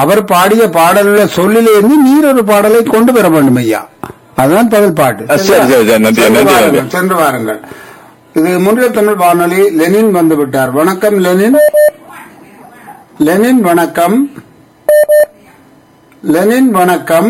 அவர் பாடிய பாடலுள்ள சொல்லிலிருந்து நீர் ஒரு பாடலை கொண்டு வர வேண்டும் ஐயா அதுதான் பதில் பாட்டு அஹ் சரி, சரி, சரி, நன்றி, சென்று நன்றி, வாருங்கள், நன்றி. சென்று வாருங்கள் இது முன்னிலை தமிழ் வானொலி லெனின் வந்து விட்டார் வணக்கம் லெனின் லெனின் வணக்கம் லெனின் வணக்கம்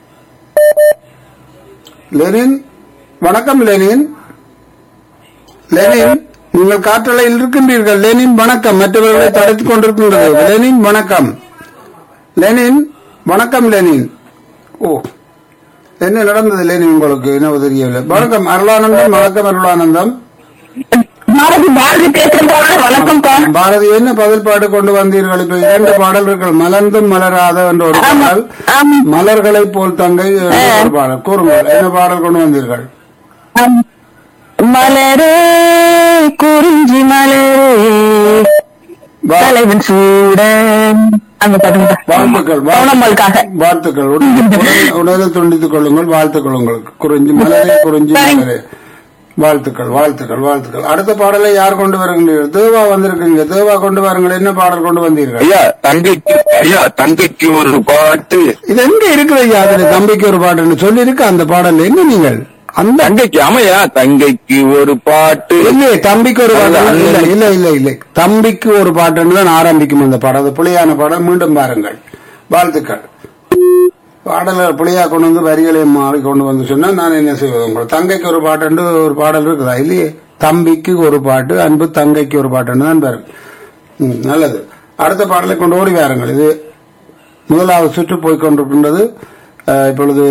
லெனின் வணக்கம் லெனின் லெனின் நீங்கள் காற்றலையில் இருக்கின்றீர்கள் லெனின் வணக்கம் மற்றவர்களை தடுத்துக் கொண்டிருக்கின்றது லெனின் வணக்கம் லெனின் வணக்கம் லெனின் ஓ என்ன நடந்தது லெனின் உங்களுக்கு என்ன தெரியவில்லை வணக்கம் அருளானந்தம் வணக்கம் அருளானந்தம் பாரதி பாரதி பேசுறதால வணக்கம்ப்பா பாரதி என்ன பதில் பாடு கொண்டு வந்தீர்கள் இப்ப இரண்டு பாடல்கள் மலர்ந்தும் மலராத என்ற ஒரு ஆமா, பாடல் ஆமா. மலர்களை போல் தங்கை என்ற ஒரு பாடல் கூறுங்கள் என்ன பாடல் கொண்டு வந்தீர்கள் ஆம். மலரே குறிஞ்சி மலரே வா- தலைவன் சூட அந்த பாட்டுங்க வாழ்த்துக்கள் வாழ்த்து- பவுனம்மாளுக்காக வாழ்த்துக்கள் உடனே- உடனே- உடனே துண்டித்துக் கொள்ளுங்கள் வாழ்த்துக்கள் உங்களுக்கு குறிஞ்சி மலரே குறிஞ்சி Thank- மலரே வாழ்த்துக்கள் வாழ்த்துக்கள் வாழ்த்துக்கள் அடுத்த பாடலை யார் கொண்டு வருகின்றீர்கள் தேவா வந்திருக்கீங்க தேவா கொண்டு வாருங்கள் என்ன பாடல் கொண்டு வந்தீர்கள் ஐயா தங்கைக்கு ஐயா தங்கைக்கு ஒரு பாட்டு இது எங்க இருக்குது ஐயா அதுல தம்பிக்கு ஒரு பாட்டுன்னு சொல்லி இருக்கு அந்த பாடல் என்ன நீங்கள் அந்த தங்கைக்கு ஆமையா தங்கைக்கு ஒரு பாட்டு இல்லையே தம்பிக்கு ஒரு பாட்டு அல்ல, இல்ல அல்ல. இல்ல இல்ல இல்ல தம்பிக்கு ஒரு பாட்டுன்னு தான் ஆரம்பிக்கும் அந்த பாடம் அது புலியான பாடம் மீண்டும் பாருங்கள் வாழ்த்துக்கள் பாடல புளியா கொண்டு வந்து வரிகளை மாறி கொண்டு வந்து சொன்னா நான் என்ன செய்வது உங்களை தங்கைக்கு ஒரு பாட்டு ஒரு பாடல் இருக்குதா இல்லையே தம்பிக்கு ஒரு பாட்டு அன்பு தங்கைக்கு ஒரு பாட்டுன்னு தான் பாருங்க ம், நல்லது அடுத்த பாடலை கொண்டு ஓடி வாருங்கள் இது முதலாவது சுற்று போய் கொண்டிருக்கின்றது அஹ், இப்பொழுது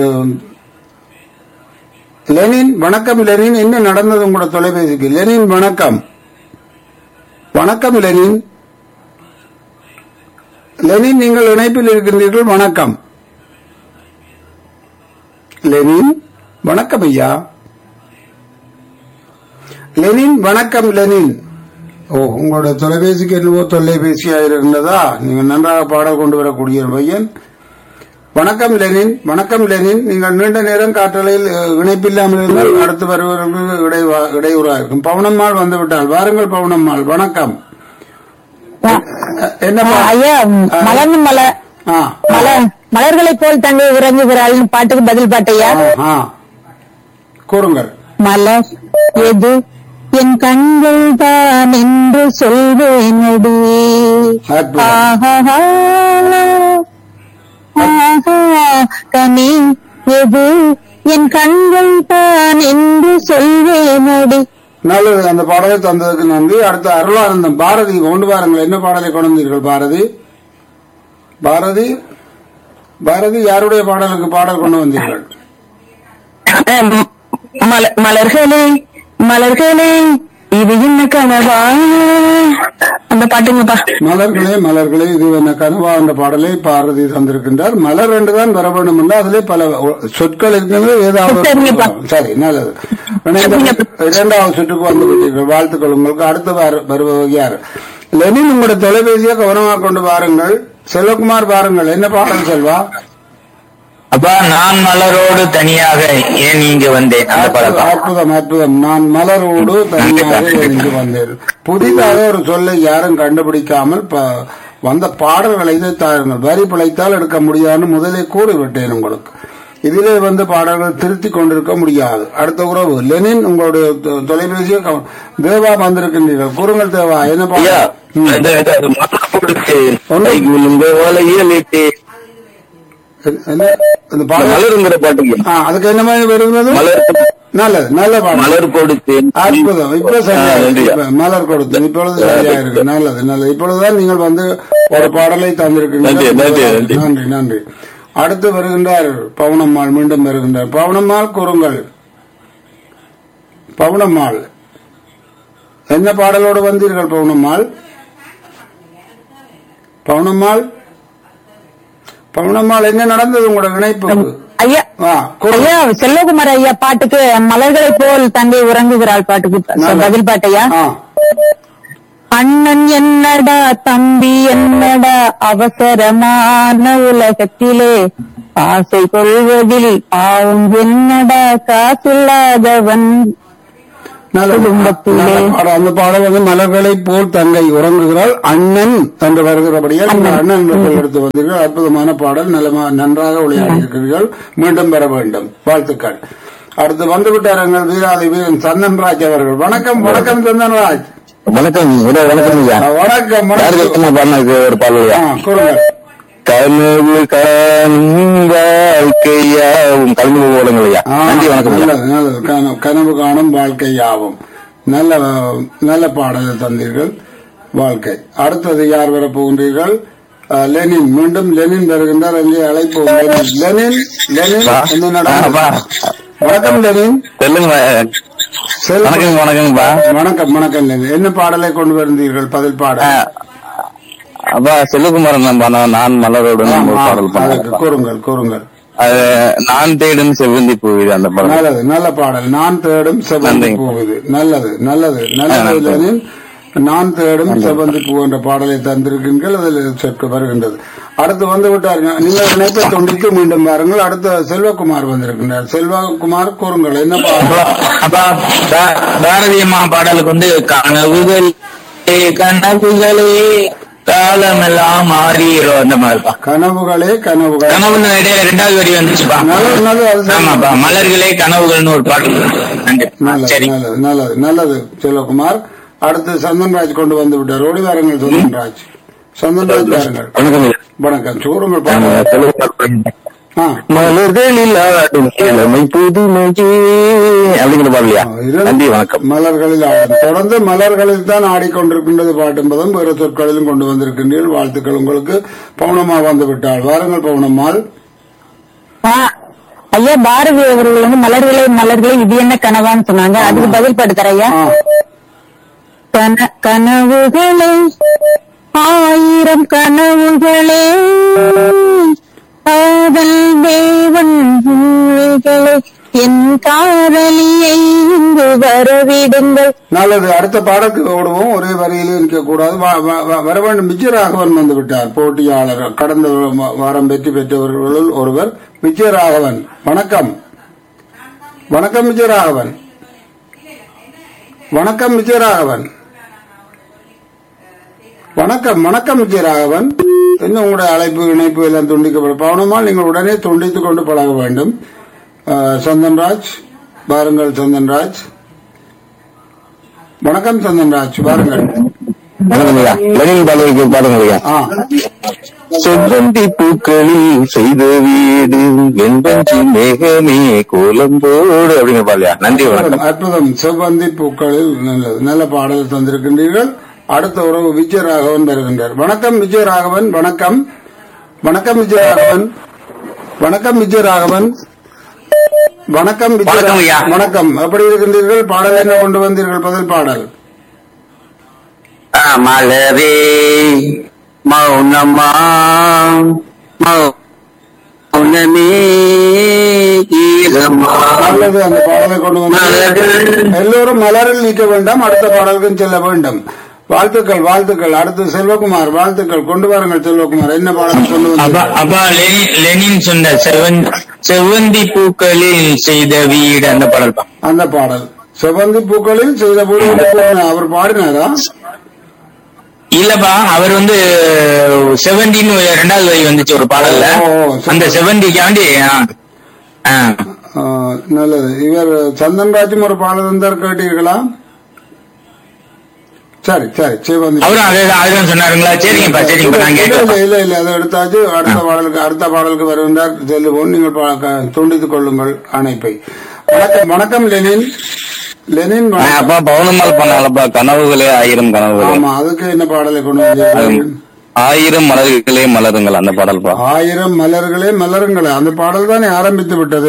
லெனின் வணக்கம் லெனின் என்ன நடந்தது உங்களோட தொலைபேசிக்கு லெனின் வணக்கம் வணக்கம் லெனின் லெனின் நீங்கள் இணைப்பில் இருக்கின்றீர்கள் வணக்கம் லெனின் வணக்கம் ஐயா லெனின் வணக்கம் லெனின் ஓ உங்களோட தொலைபேசிக்கு என்னவோ தொலைபேசியா இருந்ததா நீங்க நன்றாக பாடல் கொண்டு வரக்கூடிய ஒரு பையன் வணக்கம் லெனின் வணக்கம் லெனின் நீங்கள் நீண்ட நேரம் காற்றலையில் அஹ், இணைப்பில்லாமல் இருந்தால் அடுத்து வருவதற்கு இடைவா- இடையூறா இருக்கும் பவுனம்மாள் வந்து விட்டால் வாருங்கள் பவுனம்மாள் வணக்கம் அஹ், என்ன பா- ஐயா மலர்ந்து மலர் ஆ, மலர் மலர்களைப் போல் தங்கை உறங்குகிறாள் பாட்டுக்கு பதில் பாட்டையா ஆ, ஆ. கூறுங்கள் மலர் எது என் கண்கள் தான் என்று சொல்வேனடி அற்புதம். ஆஹா ஆஹா கனி எது என் கண்கள் தான் என்று சொல்வேனடி நல்லது அந்த பாடலை தந்ததுக்கு நன்றி அடுத்து அருளானந்தம் பாரதி கொண்டு வாருங்கள் என்ன பாடலை கொண்டு வந்தீர்கள் பாரதி பாரதி பாரதி யாருடைய பாடலுக்கு பாடல் கொண்டு வந்தீர்கள் அஹ், மல- மலர்களே மலர்களே இது என்ன கனவா அந்த பாட்டுங்கப்பா மலர்களே மலர்களே இது என்ன கனவா என்ற பாடலை பாரதி தந்திருக்கின்றார் மலர் என்று தான் வர வேண்டும் என்று அதிலே பல ஒ- சொற்கள் இருக்கிறது ஏதாவது ஒரு- சரிங்கப்பா. சரி நல்லது இணைந்த- இரண்டாவது சுற்றுக்கு வந்து விட்டீர்கள் வாழ்த்துக்கள் உங்களுக்கு அடுத்து வரு- வருபவர் யார் லெனின் உங்களுடைய தொலைபேசியை கவனமாக கொண்டு வாருங்கள் செல்வகுமார் வாருங்கள் என்ன பாடல் செல்வா அப்பா நான் மலரோடு தனியாக ஏன் இங்க வந்தேன் அந்த படம் அற்புதம் அற்புதம் நான் மலரோடு தனியாக எழுந்து வந்தேன் புதிதாக ஒரு சொல்லை யாரும் கண்டுபிடிக்காமல் ப- வந்த பாடல்களை இதை தாருங்கள் வரி பிழைத்தால் எடுக்க முடியாதுன்னு முதலே கூறிவிட்டேன் உங்களுக்கு இதிலே வந்து பாடல்கள் திருத்தி கொண்டிருக்க முடியாது அடுத்த உறவு லெனின் உங்களுடைய தொ- தொலைபேசியை கவ- தேவா வந்திருக்கின்றீர்கள் கூறுங்கள் தேவா என்ன ஐயா பாடல் ம். அது- அது- அது மலர் கொடுத்து ஒண்ணு- கை விழுந்த வலையில் இட்டு என்ன இந்த பாடல் மலருங்கிற பாட்டுக்கு ஆ, அதுக்கு என்ன மாதிரி வருகிறது மலர் நல்லது நல்ல பாடல் மலர் கொடுத்து அற்புதம் இப்ப சரியா ஆ, இருக்கு. நன்றியா. இப்ப மலர் கொடுத்து இப்பொழுது சரியா இருக்கு நல்லது நல்லது இப்பொழுதுதான் நீங்கள் வந்து ஒரு பாடலை தந்திருக்கீங்க நன்றி, நன்றி, நன்றி. நன்றி நன்றி அடுத்து வருகின்றார் பவுனம்மாள் மீண்டும் வருகின்றார் பவுனம்மாள் கூறுங்கள் பவுனம்மாள் என்ன பாடலோடு வந்தீர்கள் பவுனம்மாள் பவுனம்மாள் பவுனம்மாள் என்ன நடந்தது உங்களோட இணைப்பு ஐயா ஆ, கூறுங்க. ஐயா செல்வகுமார் ஐயா பாட்டுக்கு மலர்களை போல் தங்கை உறங்குகிறாள் பாட்டுக்கு நல்லது. பதில் பாட்டையா ஆ அண்ணன் என்னடா தம்பி என்னடா அவசரமான உலகத்திலே ஆசை கொள்வதில் பாவம் என்னடா காசில்லாதவன் நல்ல நல்ல பாடல். அந்த பாடல் வந்து மலர்களை போல் தங்கை உறங்குகிறாள் அண்ணன் என்று வருகிறபடியால் இந்த அண்ணன் என்ற சொல் எடுத்து வந்தீர்கள் அற்புதமான பாடல் நல்ல நன்றாக விளையாடி இருக்கிறீர்கள் மீண்டும் பெற வேண்டும் வாழ்த்துக்கள் அடுத்து வந்து விட்டார்கள் வீராதி வீரன் சந்தன்ராஜ் அவர்கள் வணக்கம் வணக்கம் சந்தன்ராஜ் வணக்கம் உதய வணக்கம் ஐயா வணக்கம் யாரு வணக்கம் கஷ்டமா பாடினது ஒரு பாடலையா ஆ, கூறுங்கள் கனவு காணும் வாழ்க்கையாவும் கல்வி போடுங்கள் ஐயா ஆ, நன்றி வணக்கம் ஐயா நல்லது நல்லது கனவு- கனவு காணும் வாழ்க்கை யாவும் நல்ல நல்ல பாடலை தந்தீர்கள் வாழ்க்கை அடுத்தது யார் வர போகின்றீர்கள் அஹ், லெனின் மீண்டும் லெனின் வருகின்றார் அங்கே அழைப்போம் லெனின் லெனின் லெனின் பா. என்ன ஆ, நடக்கும்? பா. வணக்கம் லெனின் சொல்லுங்க செல்வ- வணக்கம் வணக்கங்கப்பா வணக்கம் வணக்கம் லெனின் என்ன பாடலை கொண்டு வந்தீர்கள் பதில் ஆ, பாடல் அப்பா செல்வகுமாரன் தான் பாடம் நான் மலரோடு ஆ, ஒரு ஆ, பாடல் அதற்கு பண்ணேன் கூறுங்கள் கூறுங்கள் அது நான் தேடும் செவ்வந்தி பூ இது அந்த படம் நல்லது நல்ல பாடல் நான் தேடும் செவ்வந்தி நன்றி. பூவுது நல்லது நல்லது நல்லது நன்றி. லெனின் நான் தேடும் செவ்வந்தி பூ என்ற பாடலை தந்திருக்கீர்கள் அதில் சொற்க வருகின்றது அடுத்து வந்து விட்டாருங்க நீங்கள் இணைப்பை தொண்டித்து மீண்டும் பாருங்கள் அடுத்து செல்வகுமார் வந்திருக்கின்றார் செல்வகுமார் கூறுங்கள் என்ன பாடல் அப்பா பா- பாரதி அம்மா பாடலுக்கு வந்து கனவுகள் கனவுகளே காலமெல்லாம் மாறிடும் அந்த மாதிரிப்பா கனவுகளே கனவுகள் கனவுன்னு இடையில ரெண்டாவது வரி வந்துச்சுப்பா நல்லது நல்லது அது சரி. ஆமாப்பா மலர்களே கனவுகள்னு ஒரு பாடல் நன்றி நல்லது சரி நல்லது நல்லது நல்லது செல்வகுமார் அடுத்து சந்தன்ராஜ் கொண்டு வந்து விட்டார் ஓடி வாருங்கள் சந்தன்ராஜ் சந்தன்ராஜ் வாருங்கள் வணக்கம் ஐயா. வணக்கம் சூருங்கள் நாங்க பாருங்கள் செல்வகுமார் ஆ மலர்களில் ஆடும் இளமை புதுமையே அப்படிங்கிற பாடலையா ஆ, இது நன்றி வணக்கம் மலர்களில் ஆடும் தொடர்ந்து மலர்களில் தான் ஆடிக்கொண்டிருக்கின்றது பாட்டும் பதம் வேறு சொற்களிலும் கொண்டு வந்திருக்கின்றீர்கள் வாழ்த்துக்கள் உங்களுக்கு பவுனம்மா வந்து விட்டாள் வாருங்கள் பவுனம்மாள் ஆ, ஐயா பாரதி அவர்கள் வந்து மலர்களே மலர்களே இது என்ன கனவான்னு சொன்னாங்க அதுக்கு பதில் படுத்துற ஐயா ஆ, கன கனவுகளே ஆயிரம் கனவுகளே காதல் தேவன் ஊழிகளே என் காதலியை இங்கு வரவிடுங்கள் நல்லது அடுத்த பாடத்துக்கு ஓடுவோம் ஒரே வரியிலே நிற்க கூடாது வா- வா- வா- வர வேண்டும் விஜயராகவன் வந்து விட்டார் போட்டியாளர் கடந்த வா- வாரம் வெற்றி பெற்றவர்களுள் ஒருவர் விஜயராகவன் வணக்கம் வணக்கம் விஜயராகவன் வணக்கம் விஜயராகவன் வணக்கம் வணக்கம் விஜயராகவன் என்ன உங்களுடைய அழைப்பு இணைப்பு எல்லாம் துண்டிக்கப்படும் பவனமால் நீங்கள் உடனே துண்டித்துக் கொண்டு பழக வேண்டும் அஹ், சந்தன்ராஜ் பாருங்கள் சந்தன்ராஜ் வணக்கம் சந்தன்ராஜ் பாருங்கள் வணக்கம் ஐயா லெனின் பாடலுக்கு பாடுங்க ஐயா ஆ செவ்வந்தி பூக்களில் செய்த வீடு வெண்பஞ்சி மேகமே கோலம்போடு அப்படிங்கிற பாடலையா நன்றி வணக்கம் அற்புதம் செவ்வந்தி பூக்களில் நல்லது நல்ல பாடல் தந்திருக்கின்றீர்கள் அடுத்த உறவு விஜயராகவன் வருகின்றார் வணக்கம் விஜயராகவன் வணக்கம் வணக்கம் விஜயராகவன் வணக்கம் விஜயராகவன் வணக்கம் விஜய- வணக்கம் ஐயா. வணக்கம் எப்படி இருக்கின்றீர்கள் பாடல் என்ன கொண்டு வந்தீர்கள் பதில் பாடல் ஆ, மலரே மௌனமா மௌனமே ஈரமா நல்லது அந்த பாடலை கொண்டு வந்து எல்லோரும் மலரில் நிற்க வேண்டாம் அடுத்த பாடலுக்கும் செல்ல வேண்டும் வாழ்த்துக்கள் வாழ்த்துக்கள் அடுத்து செல்வகுமார் வாழ்த்துக்கள் கொண்டு வாருங்கள் செல்வகுமார் என்ன பாடல் கொண்டு அப்பா வந்து அப்பா லெனின் லெனின் சொன்ன செவன் செவ்வந்தி பூக்களில் செய்த வீடு அந்த பாடல் பா அந்த பாடல் செவந்தி பூக்களில் செய்த போது அவர் பாடினாரா இல்லப்பா அவர் வந்து செவந்தின்னு ரெண்டாவது வரி வந்துச்சு ஒரு பாடல்ல ஓ, ஓ, சரி. அந்த செவந்திக்காண்டி ஆ, ஆ. ஆ, நல்லது இவர் சந்தன்ராஜும் ஒரு பாடல் இருந்தார் கேட்டீர்களா சரி சரி செவந்தி அவரும் அதே அதுதான் சொன்னாருங்களா சரிங்கப்பா சரிங்கப்பா நான் இல்ல, கேட்கறேன் இல்ல இல்ல அதை எடுத்தாச்சு அடுத்த பாடலுக்கு அடுத்த பாடலுக்கு வருகின்றார் செல்லுவோம் நீங்கள் பா- க- துண்டித்துக் கொள்ளுங்கள் அணைப்பை வணக்கம் வணக்கம் லெனின் லெனின் ஆ, வணக்கம். அப்பா பவுனம்மாள் பண்ணாலப்பா கனவுகளே ஆயிரம் கனவுகளே ஆமா அதுக்கு என்ன பாடலை கொண்டு வந்தீர்கள் ஆயிரம் மலர்களே மலருங்கள் அந்த பாடல் பா ஆயிரம் மலர்களே மலருங்களே அந்த பாடல் தானே ஆரம்பித்து விட்டது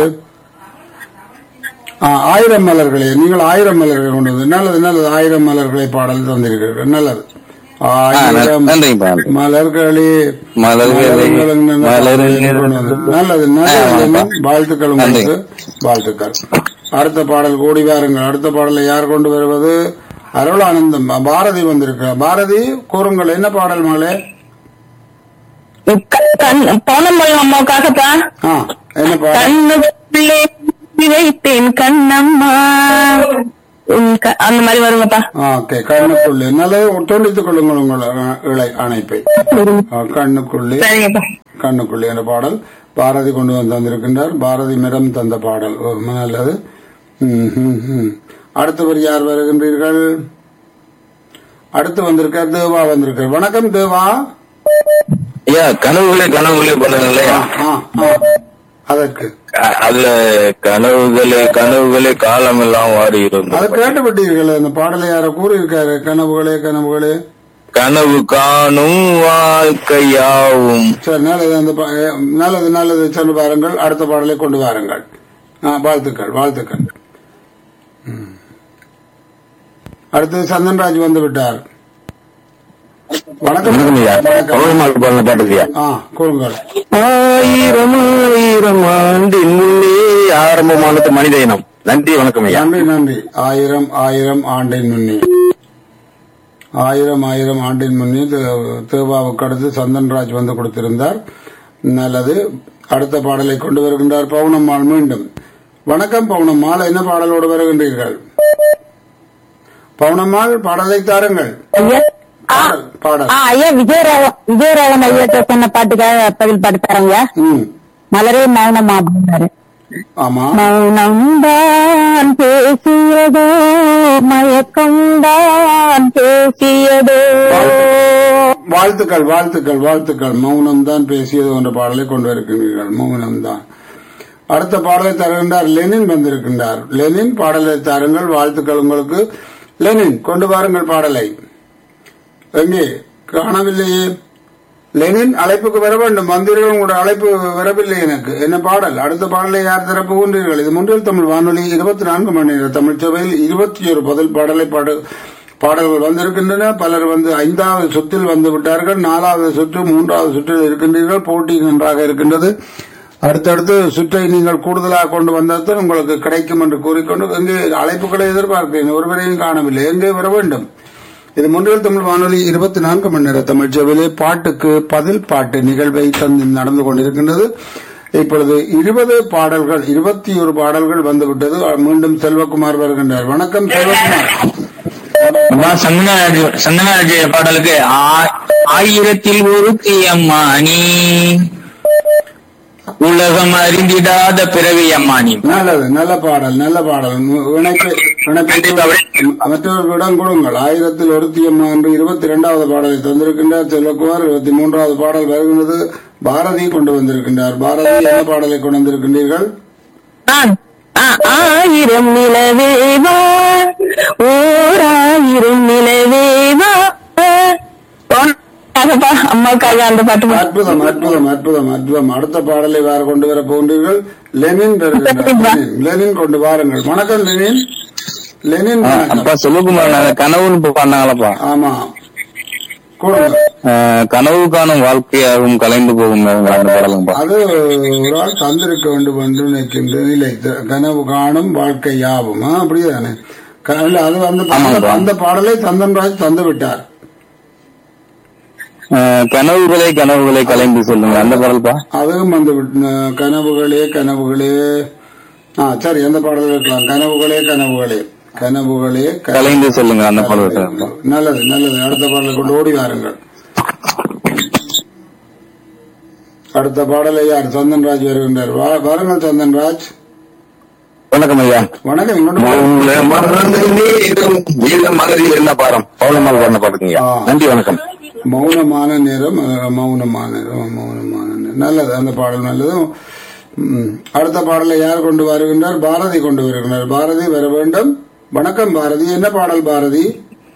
ஆ, ஆயிரம் மலர்களே நீங்கள் ஆயிரம் மலர்களை கொண்டு வந்து நல்லது நல்லது ஆயிரம் மலர்களை பாடல் தந்திருக்கிறீர்கள் நல்லது ஆயிரம் நன்றிப்பா மலர்களே மலர்களே, மலருங்கள் என்ற மலருங்கள். பாடலை கொண்டு வந்து. நல்லது நல்லது வாழ்த்துக்கள் உங்களுக்கு வாழ்த்துக்கள் அடுத்த பாடல் கூடி வாருங்கள் அடுத்த பாடலை யார் கொண்டு வருவது அருளானந்தம் பாரதி வந்திருக்கிறார் பாரதி கூறுங்கள் என்ன பாடல் மகளே பௌனம்பழம் அம்மாவுக்காகப்பா ஆ என்ன பாடல் கண்ணுக்குள்ளே வைத்தேன் கண்ணம்மா ம், க- அந்த மாதிரி வருங்கப்பா ஓகே கண்ணுக்குள்ளே நல்லது துண்டித்துக் கொள்ளுங்கள் உங்கள் அஹ், இழை அணைப்பை ஆ, கண்ணுக்குள்ளே சரிங்கப்பா கண்ணுக்குள்ளே என்ற பாடல் பாரதி கொண்டு வந்து தந்திருக்கின்றார் பாரதி மிரம் தந்த பாடல் ஓ, நல்லது ம், ம், ம். அடுத்தவர் யார் வருகின்றீர்கள் அடுத்து வந்திருக்கார் தேவா வந்திருக்கார் வணக்கம் தேவா ஐயா கனவுகளே கனவுகளே பண்ணுங்க இல்லையா ஆ, ஆ. அதற்கு அ- அதுல கனவுகளே கனவுகளே காலம் எல்லாம் வாரி அதை இருந்தது கேட்டுவிட்டீர்கள் அந்த பாடலை யாரோ கூறியிருக்காரு கனவுகளே கனவுகளே கனவு காணும் வாழ்க்கையாவும் சரி நல்லது அந்த பா- அஹ், நல்லது நல்லது சென்று பாருங்கள் அடுத்த பாடலை கொண்டு வாருங்கள் ஆ, வாழ்த்துக்கள் வாழ்த்துக்கள் ம். அடுத்தது சந்தன்ராஜ் வந்து விட்டார் வணக்கம் வணக்கம் ஐயா வணக்கம் பௌர்ணமால் பாடின பாட்டுதியா ஆ கூறுங்கள் ஆயிரம் ஆயிரம் ஆண்டின் முன்னே ஆரம்பமானது மனித இனம் நன்றி வணக்கம் ஐயா நன்றி நன்றி ஆயிரம் ஆயிரம் ஆண்டின் முன்னே ஆயிரம் ஆயிரம் ஆண்டின் முன்னே தே- தேவாவுக்கு அடுத்து சந்தன்ராஜ் வந்து கொடுத்திருந்தார் நல்லது அடுத்த பாடலை கொண்டு வருகின்றார் பவுனம்மாள் மீண்டும் வணக்கம் பவுனம்மாள் என்ன பாடலோடு வருகின்றீர்கள் பவுனம்மாள் பாடலை தாருங்கள் ஐயா ஆ, பாடல் பாடல் ஆ, ஐயா விஜயராவன் விஜயராவன் ஐயா சொன்ன பாட்டுக்காக பதில் பாட்டு தரங்க ம் மலரே மௌனமா அப்படின்னாரு ஆமா மௌனம்தான் பேசியதோ மயக்கம்தான் பேசியதோ வாழ்த்துக்கள் வாழ்த்துக்கள் வாழ்த்துக்கள் மௌனம் தான் பேசியது என்ற பாடலை கொண்டு வருகின்றீர்கள் மௌனம் தான் அடுத்த பாடலை தருகின்றார் லெனின் வந்திருக்கின்றார் லெனின் பாடலை தாருங்கள் வாழ்த்துக்கள் உங்களுக்கு லெனின் கொண்டு வாருங்கள் பாடலை எங்கே காணவில்லையே லெனின் அழைப்புக்கு வர வேண்டும் வந்தீர்கள் உங்களுடைய அழைப்பு வரவில்லை எனக்கு என்ன பாடல் அடுத்த பாடலை யார் தர போகின்றீர்கள் இது முன்றில் தமிழ் வானொலி இருபத்தி நான்கு மணி நேர தமிழ் சபையில் இருபத்தி ஒரு பதில் பாடலை பாடு பாடல்கள் வந்திருக்கின்றன பலர் வந்து ஐந்தாவது சுற்றில் வந்து விட்டார்கள் நாலாவது சுற்று மூன்றாவது சுற்றில் இருக்கின்றீர்கள் போட்டி நன்றாக இருக்கின்றது அடுத்தடுத்து சுற்றை நீங்கள் கூடுதலாக கொண்டு வந்தால்தான் உங்களுக்கு கிடைக்கும் என்று கூறிக்கொண்டு எங்கே அழைப்புகளை எதிர்பார்க்கிறேன் ஒருவரையும் காணவில்லை எங்கே வர வேண்டும் இது முன்னில் தமிழ் வானொலி இருபத்தி நான்கு மணி நேர தமிழ் சேவையிலே பாட்டுக்கு பதில் பாட்டு நிகழ்வை தந்து நடந்து கொண்டிருக்கின்றது இப்பொழுது இருபது பாடல்கள் இருபத்தி ஒரு பாடல்கள் வந்துவிட்டது மீண்டும் செல்வகுமார் வருகின்றார் வணக்கம் செல்வகுமார் அப்பா சந்தனராஜ் சந்தனராஜ் பாடலுக்கு ஆ- ஆயிரத்தில் ஒரு அம்மா நீ உலகம் அறிந்திடாத பிறவி அம்மா நீ நல்லது நல்ல பாடல் நல்ல பாடல் இணைப்பு இணைப்பு மற்றவர்களிடம் கொடுங்கள் ஆயிரத்தில் ஒருத்தி அம்மா என்று இருபத்தி இரண்டாவது பாடலை தந்திருக்கின்றார் செல்வகுமார் இருபத்தி மூன்றாவது பாடல் வருகின்றது பாரதி கொண்டு வந்திருக்கின்றார் பாரதி என்ன பாடலை கொண்டு வந்திருக்கின்றீர்கள் நான் ஆ- ஆயிரம் நிலவேவா ஓர் ஆயிரம் நிலவேவா போனப்பா அம்மாவுக்காக அந்த பாட்டு பாடு. அற்புதம் அற்புதம் அற்புதம் அற்புதம் அடுத்த பாடலை வேற கொண்டு வர போகின்றீர்கள் லெனின் வருகின்றார் லெனின். லெனின் கொண்டு வாருங்கள் வணக்கம் லெனின் லெனின் வணக்கம். அப்பா சிவகுமார் நாங்க கனவுன்னு பாடினாங்களப்பா ஆமா கூறுங்க கனவு காணும் வாழ்க்கையாகவும் கலைந்து போகும் அந்த பாடலும்பா அது ஒரு ஆள் தந்திருக்க வேண்டும் என்று நினைக்கின்ற நிலை த- கனவு காணும் வாழ்க்கை யாவும் ஆ, அப்படிதானே க- இல்ல, அது அந்த ஆமாப்பா. அந்த பாடலை தந்தன்ராஜ் தந்து விட்டார் கனவுகளே கனவுகளே கலைந்து சொல்லுங்க அந்த பாடல்பா அதுவும் வந்து விட்டு கனவுகளே கனவுகளே ஆ சரி அந்த பாடல் இருக்கலாம் கனவுகளே கனவுகளே கனவுகளே க- கலைந்து சொல்லுங்க அந்த பாடல் இருக்காப்பா. நல்லது நல்லது அடுத்த பாடலை கொண்டு ஓடி வாருங்கள் அடுத்த பாடலை யார் சந்தன்ராஜ் வருகின்றார் வா- வாருங்கள் சந்தன்ராஜ் வணக்கம் ஐயா வணக்கம் இங்கோட்டு வாருங்கள். மகதியில் என்ன பாடம் பௌர்ணமால் பாடின பாட்டுங்க ஆ. நன்றி வணக்கம் மௌனமான நேரம் அஹ், மௌனமான நேரம் மௌனமான நேரம் நல்லது அந்த பாடல் நல்லது ம். அடுத்த பாடலை யார் கொண்டு வருகின்றார் பாரதி கொண்டு வருகின்றார் பாரதி வர வேண்டும் வணக்கம் பாரதி என்ன பாடல் பாரதி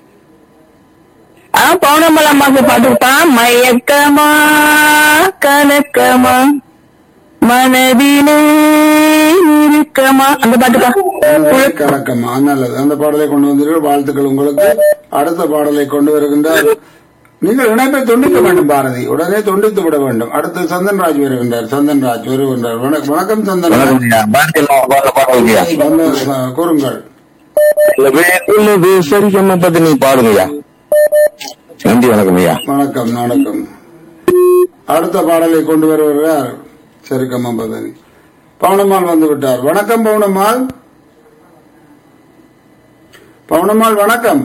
ஆ பௌர்ணமல் அம்மாவுக்கு பாட்டுப்பா மயக்கமா கலக்கமா மனதிலே இருக்கமா அந்த பாட்டுப்பா மனதை கலக்கமா நல்லது அந்த பாடலை கொண்டு வந்தீர்கள் வாழ்த்துக்கள் உங்களுக்கு அடுத்த பாடலை கொண்டு வருகின்றார் நீங்கள் இணைப்பை துண்டிக்க வேண்டும் பாரதி உடனே துண்டித்து விட வேண்டும் அடுத்து சந்தன்ராஜ் வருகின்றார் சந்தன்ராஜ் வருகின்றார் வணக்கம் வணக்கம் சந்தன்ராஜ் வணக்கம் ஐயா பாரதியில் பாடின பாடல்ங்கய்யா வந்து அஹ், கூறுங்கள் உள்ளது சரிகம்மா பத்தி நீ பாடுங்கய்யா நன்றி வணக்கம் ஐயா வணக்கம் வணக்கம் அடுத்த பாடலை கொண்டு வருகிறார் சரிக்கம்மா பதனி பவுனம்மாள் வந்து விட்டார் வணக்கம் பவுனம்மாள் பவுனம்மாள் வணக்கம்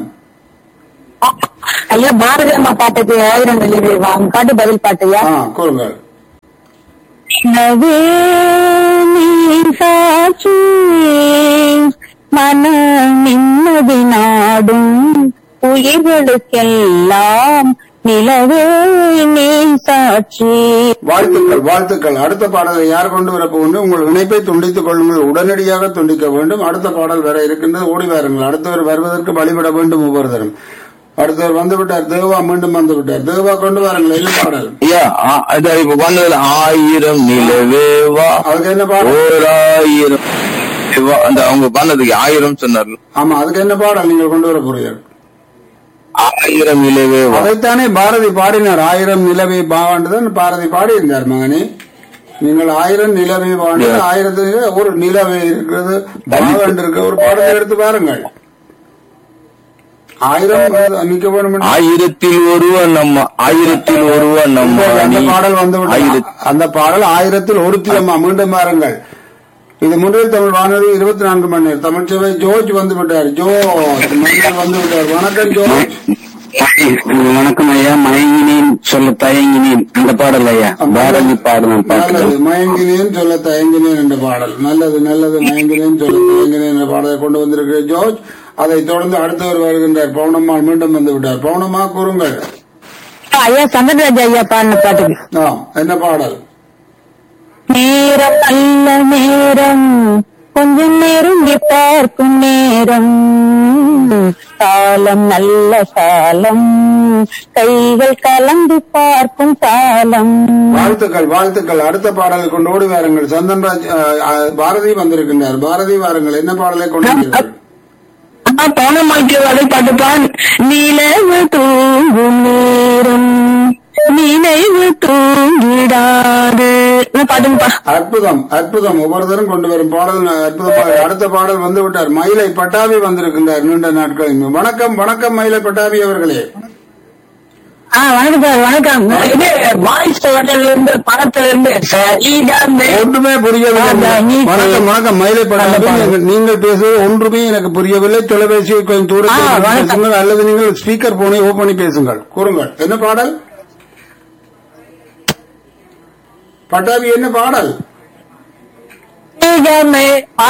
ஐயா பாரதி அம்மா பாட்டுக்கு ஆயிரம் வெளியே வாங்க பாட்டு பதில் பாட்டுயா ஆ கூறுங்கள் நவே நீ சாட்சி மன நிம்மதி நாடும் உயிர்களுக்கெல்லாம் நிலவே நீ சாட்சி வாழ்த்துக்கள் வாழ்த்துக்கள் அடுத்த பாடலை யார் கொண்டு வர போகின்ற உங்கள் இணைப்பை துண்டித்துக் கொள்ளுங்கள் உடனடியாக துண்டிக்க வேண்டும் அடுத்த பாடல் வர இருக்கின்றது ஓடி வாருங்கள் அடுத்தவர் வருவதற்கு வழிபட வேண்டும் ஒவ்வொருத்தரும் அடுத்தவர் வந்து விட்டார் தேவா மீண்டும் வந்து விட்டார் தேவா கொண்டு வாருங்கள் என்ன பாடல் ஐயா ஆ- அது இப்ப வந்ததுல ஆயிரம் நிலவேவா அதுக்கு என்ன பாடல் ஓர் ஆயிரம் நிலவேவா. அந்த அவங்க பண்ணதுக்கு ஆயிரம் சொன்னார் ஆமா அதுக்கு என்ன பாடல் நீங்கள் கொண்டு வர போறீர்கள் ஆயிரம் நிலவேவா அதைத்தானே பாரதி பாடினார் ஆயிரம் நிலவை பாவாண்டுதான் பாரதி பாடியிருந்தார் மகனே நீங்கள் ஆயிரம் நிலவை பாண்டு ஆயிரத்துக்கு ஒரு நிலவை இருக்கிறது பாவாண்டு இருக்கு ஒரு பாடலை எடுத்து பாருங்கள் ஆயிரம் நிக்க வேணும் என்று- ஆயிரத்தில் ஒருவன் நம்ம ஆயிரத்தில் ஒருவன் நம்ம இப்போது அந்த அணி. பாடல் வந்து விட்டது. ஆயிரத்தி- அந்த பாடல் ஆயிரத்தில் ஒருத்தி அம்மா மீண்டும் பாருங்கள் இது முன்னில் தமிழ் வானொலி இருபத்தி நான்கு மணி நேரம் தமிழ் சேவை ஜோர்ஜ் வந்து விட்டார் ஜோர்ஜ் மன்னர் வந்து விட்டார் வணக்கம் ஜோர்ஜ் வணக்கம் ஐயா மயங்கினேன் சொல்ல தயங்கினேன் அந்த பாடல் ஐயா பாரதி பாடணும் நல்லது மயங்கினேன் சொல்ல தயங்கினேன் என்ற பாடல் நல்லது நல்லது மயங்கினேன் சொல்ல தயங்கினேன் என்ற பாடலை கொண்டு வந்திருக்கிற ஜோர்ஜ் அதை தொடர்ந்து அடுத்தவர் வருகின்றார் பவுனம்மாள் மீண்டும் வந்து விட்டார் பவுனம்மா கூறுங்கள் ஐயா சந்திரராஜ் ஐயா பாடின பாட்டுக்கு ஆ என்ன பாடல் நேரம் நல்ல நேரம் கொஞ்சம் நெருங்கி பார்க்கும் நேரம் காலம் நல்ல காலம் கைகள் கலந்து பார்க்கும் காலம் வாழ்த்துக்கள் வாழ்த்துக்கள் அடுத்த பாடலை கொண்டு ஓடி வாருங்கள் சந்தன்ராஜ் ஆ, ஆ, பாரதி வந்திருக்கின்றார் பாரதி வாருங்கள் என்ன பாடலை கொண்டு வந்தீர்கள்? பணமாக்கி வரை பாட்டுப்பான் நிலவு தூங்கும் நேரம் நினைவு தூங்கிடாது பாட்டுங்கப்பா அற்புதம் அற்புதம் ஒவ்வொருத்தரும் கொண்டு வரும் பாடல் அற்புதமாக அடுத்த பாடல் வந்து விட்டார் மயிலை பட்டாபி வந்திருக்கின்றார் நீண்ட நாட்கள் வணக்கம் வணக்கம் மயிலை பட்டாபி அவர்களே ஆ வணக்கம் சார் வணக்கம் இது வாய்ஸ் ஹோட்டல்ல இருந்து படத்துல இருந்து சரிதாமே ஒன்றுமே புரியவில்லை அதான் நீ- வணக்கம் வணக்கம் மயிலை பட்டாபி அந்த பாடல். நீங்கள்- நீங்கள் பேசுவது ஒன்றுமே எனக்கு புரியவில்லை தொலைபேசியை கொஞ்சம் ஆ, தூரத்தில் வணக்கம். பேசுங்கள் அல்லது நீங்கள் ஸ்பீக்கர் போனை ஓபன் பண்ணி பேசுங்கள் கூறுங்கள் என்ன பாடல் பட்டாபி என்ன பாடல் சரிதாமே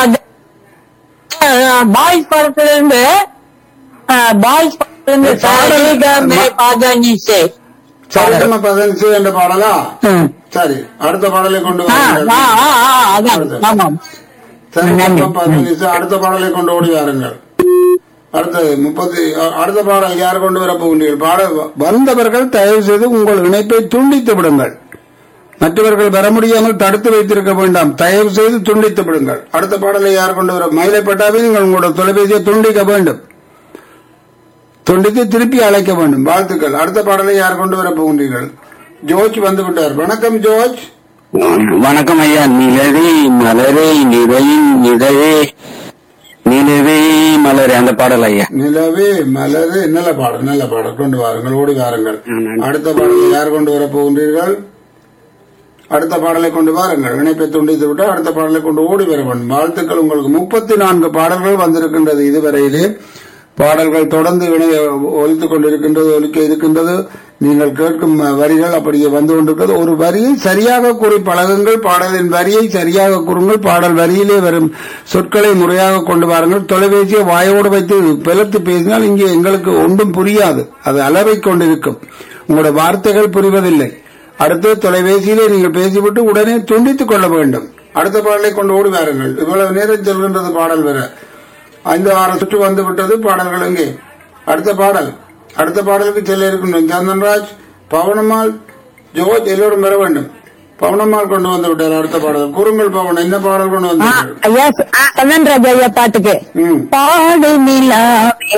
பாய்ஸ் படத்துல இருந்து பாய்ஸ் படத்துல இருந்து சரிதாமே பாதானிசே சரிதம பதினஞ்சு என்ற பாடலா சரி அடுத்த பாடலை கொண்டு ஆ வாருங்கள். ஆ ஆ, ஆ, அதான் ஆமாம் சரிதம பதினஞ்சு அடுத்த பாடலை கொண்டு ஓடி வாருங்கள் அடுத்தது முப்பத்தி அ- அடுத்த பாடல் யார் கொண்டு வர போகின்றீர்கள் பாடல் வ- வந்தவர்கள் தயவு செய்து உங்கள் இணைப்பை துண்டித்து விடுங்கள் மற்றவர்கள் வர முடியாமல் தடுத்து வைத்திருக்க வேண்டாம் தயவு செய்து துண்டித்து விடுங்கள் அடுத்த பாடலை யார் கொண்டு வர மயிலை பட்டாவில் நீங்கள் உங்களோட தொலைபேசியை துண்டிக்க வேண்டும் துண்டித்து திருப்பி அழைக்க வேண்டும் வாழ்த்துக்கள் அடுத்த பாடலை யார் கொண்டு வர போகின்றீர்கள் ஜோர்ஜ் வந்து விட்டார் வணக்கம் ஜோர்ஜ் வணக்கம் ஐயா நிலவே மலரே நிறையின் இதழே நிலவே மலரே அந்த பாடல் ஐயா நிலவே மலரு நல்ல பாடல் நல்ல பாடல் கொண்டு வாருங்கள் ஓடி வாருங்கள் அடுத்த பாடலை யார் கொண்டு வர போகின்றீர்கள் அடுத்த பாடலை கொண்டு வாருங்கள் இணைப்பை துண்டித்து விட்டு அடுத்த பாடலை கொண்டு ஓடி வர வேண்டும் வாழ்த்துக்கள் உங்களுக்கு முப்பத்தி நான்கு பாடல்கள் வந்திருக்கின்றது இதுவரையிலே பாடல்கள் தொடர்ந்து இணைய ஒலித்துக் கொண்டிருக்கின்றது ஒலிக்க இருக்கின்றது நீங்கள் கேட்கும் வரிகள் அப்படியே வந்து கொண்டிருக்கிறது ஒரு வரியை சரியாக கூறி பழகுங்கள் பாடலின் வரியை சரியாக கூறுங்கள் பாடல் வரியிலே வரும் சொற்களை முறையாக கொண்டு வாருங்கள் தொலைபேசியை வாயோடு வைத்து பிளத்து பேசினால் இங்கே எங்களுக்கு ஒன்றும் புரியாது அது அலறிக் கொண்டிருக்கும் உங்களுடைய வார்த்தைகள் புரிவதில்லை அடுத்து தொலைபேசியிலே நீங்கள் பேசிவிட்டு உடனே துண்டித்துக் கொள்ள வேண்டும் அடுத்த பாடலை கொண்டு ஓடி வாருங்கள் இவ்வளவு நேரம் செல்கின்றது பாடல் வர ஐந்து ஆறு சுற்று வந்து விட்டது பாடல்கள் எங்கே அடுத்த பாடல் அடுத்த பாடலுக்கு செல்ல இருக்கின்றோம் சந்தன்ராஜ் பவனம்மாள் ஜோஜ் எல்லோரும் வர வேண்டும் பவனம்மாள் கொண்டு வந்து விட்டார் அடுத்த பாடல் கூறுங்கள் பவன் என்ன பாடல் கொண்டு ஆ, வந்தீர்கள் ஐயா சந்தன்ராஜ் ஐயா பாட்டுக்கு ம் பாடு நிலாவே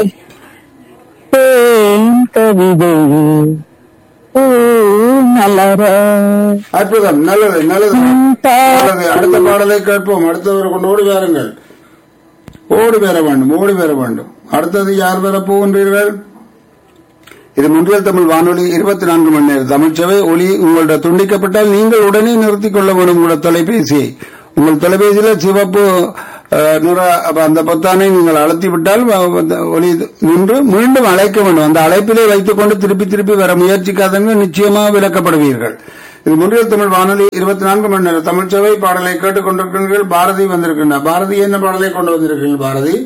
தேன் கவிதை பூ மலர அற்புதம் நல்லது நல்லது தா- நல்லது அடுத்த பாடலை கேட்போம் அடுத்தவரை கொண்டு ஓடி வாருங்கள் ஓடி பெற வேண்டும் ஓடி பெற வேண்டும் அடுத்தது யார் பெற போகின்றீர்கள் இது முன்றியல் தமிழ் வானொலி இருபத்தி நான்கு மணி நேரம் தமிழ்ச்சவை ஒலி உங்கள்ட்ட துண்டிக்கப்பட்டால் நீங்கள் உடனே நிறுத்திக் கொள்ள வேண்டும் உங்களோட தொலைபேசியை உங்கள் தொலைபேசியில சிவப்பு அஹ், நிற அப்ப அந்த பொத்தானை நீங்கள் அழுத்தி விட்டால் வ- வ- ஒலி நின்று மீண்டும் அழைக்க வேண்டும் அந்த அழைப்பிலே வைத்துக் கொண்டு திருப்பி திருப்பி வர முயற்சிக்காதவங்க நிச்சயமாக விலக்கப்படுவீர்கள் இது முன்றியல் தமிழ் வானொலி இருபத்தி நான்கு மணி நேரம் தமிழ் சேவை பாடலை கேட்டுக் கொண்டிருக்கிறீர்கள் பாரதி வந்திருக்கின்றார் பாரதி என்ன பாடலை கொண்டு வந்திருக்கிறீர்கள் பாரதி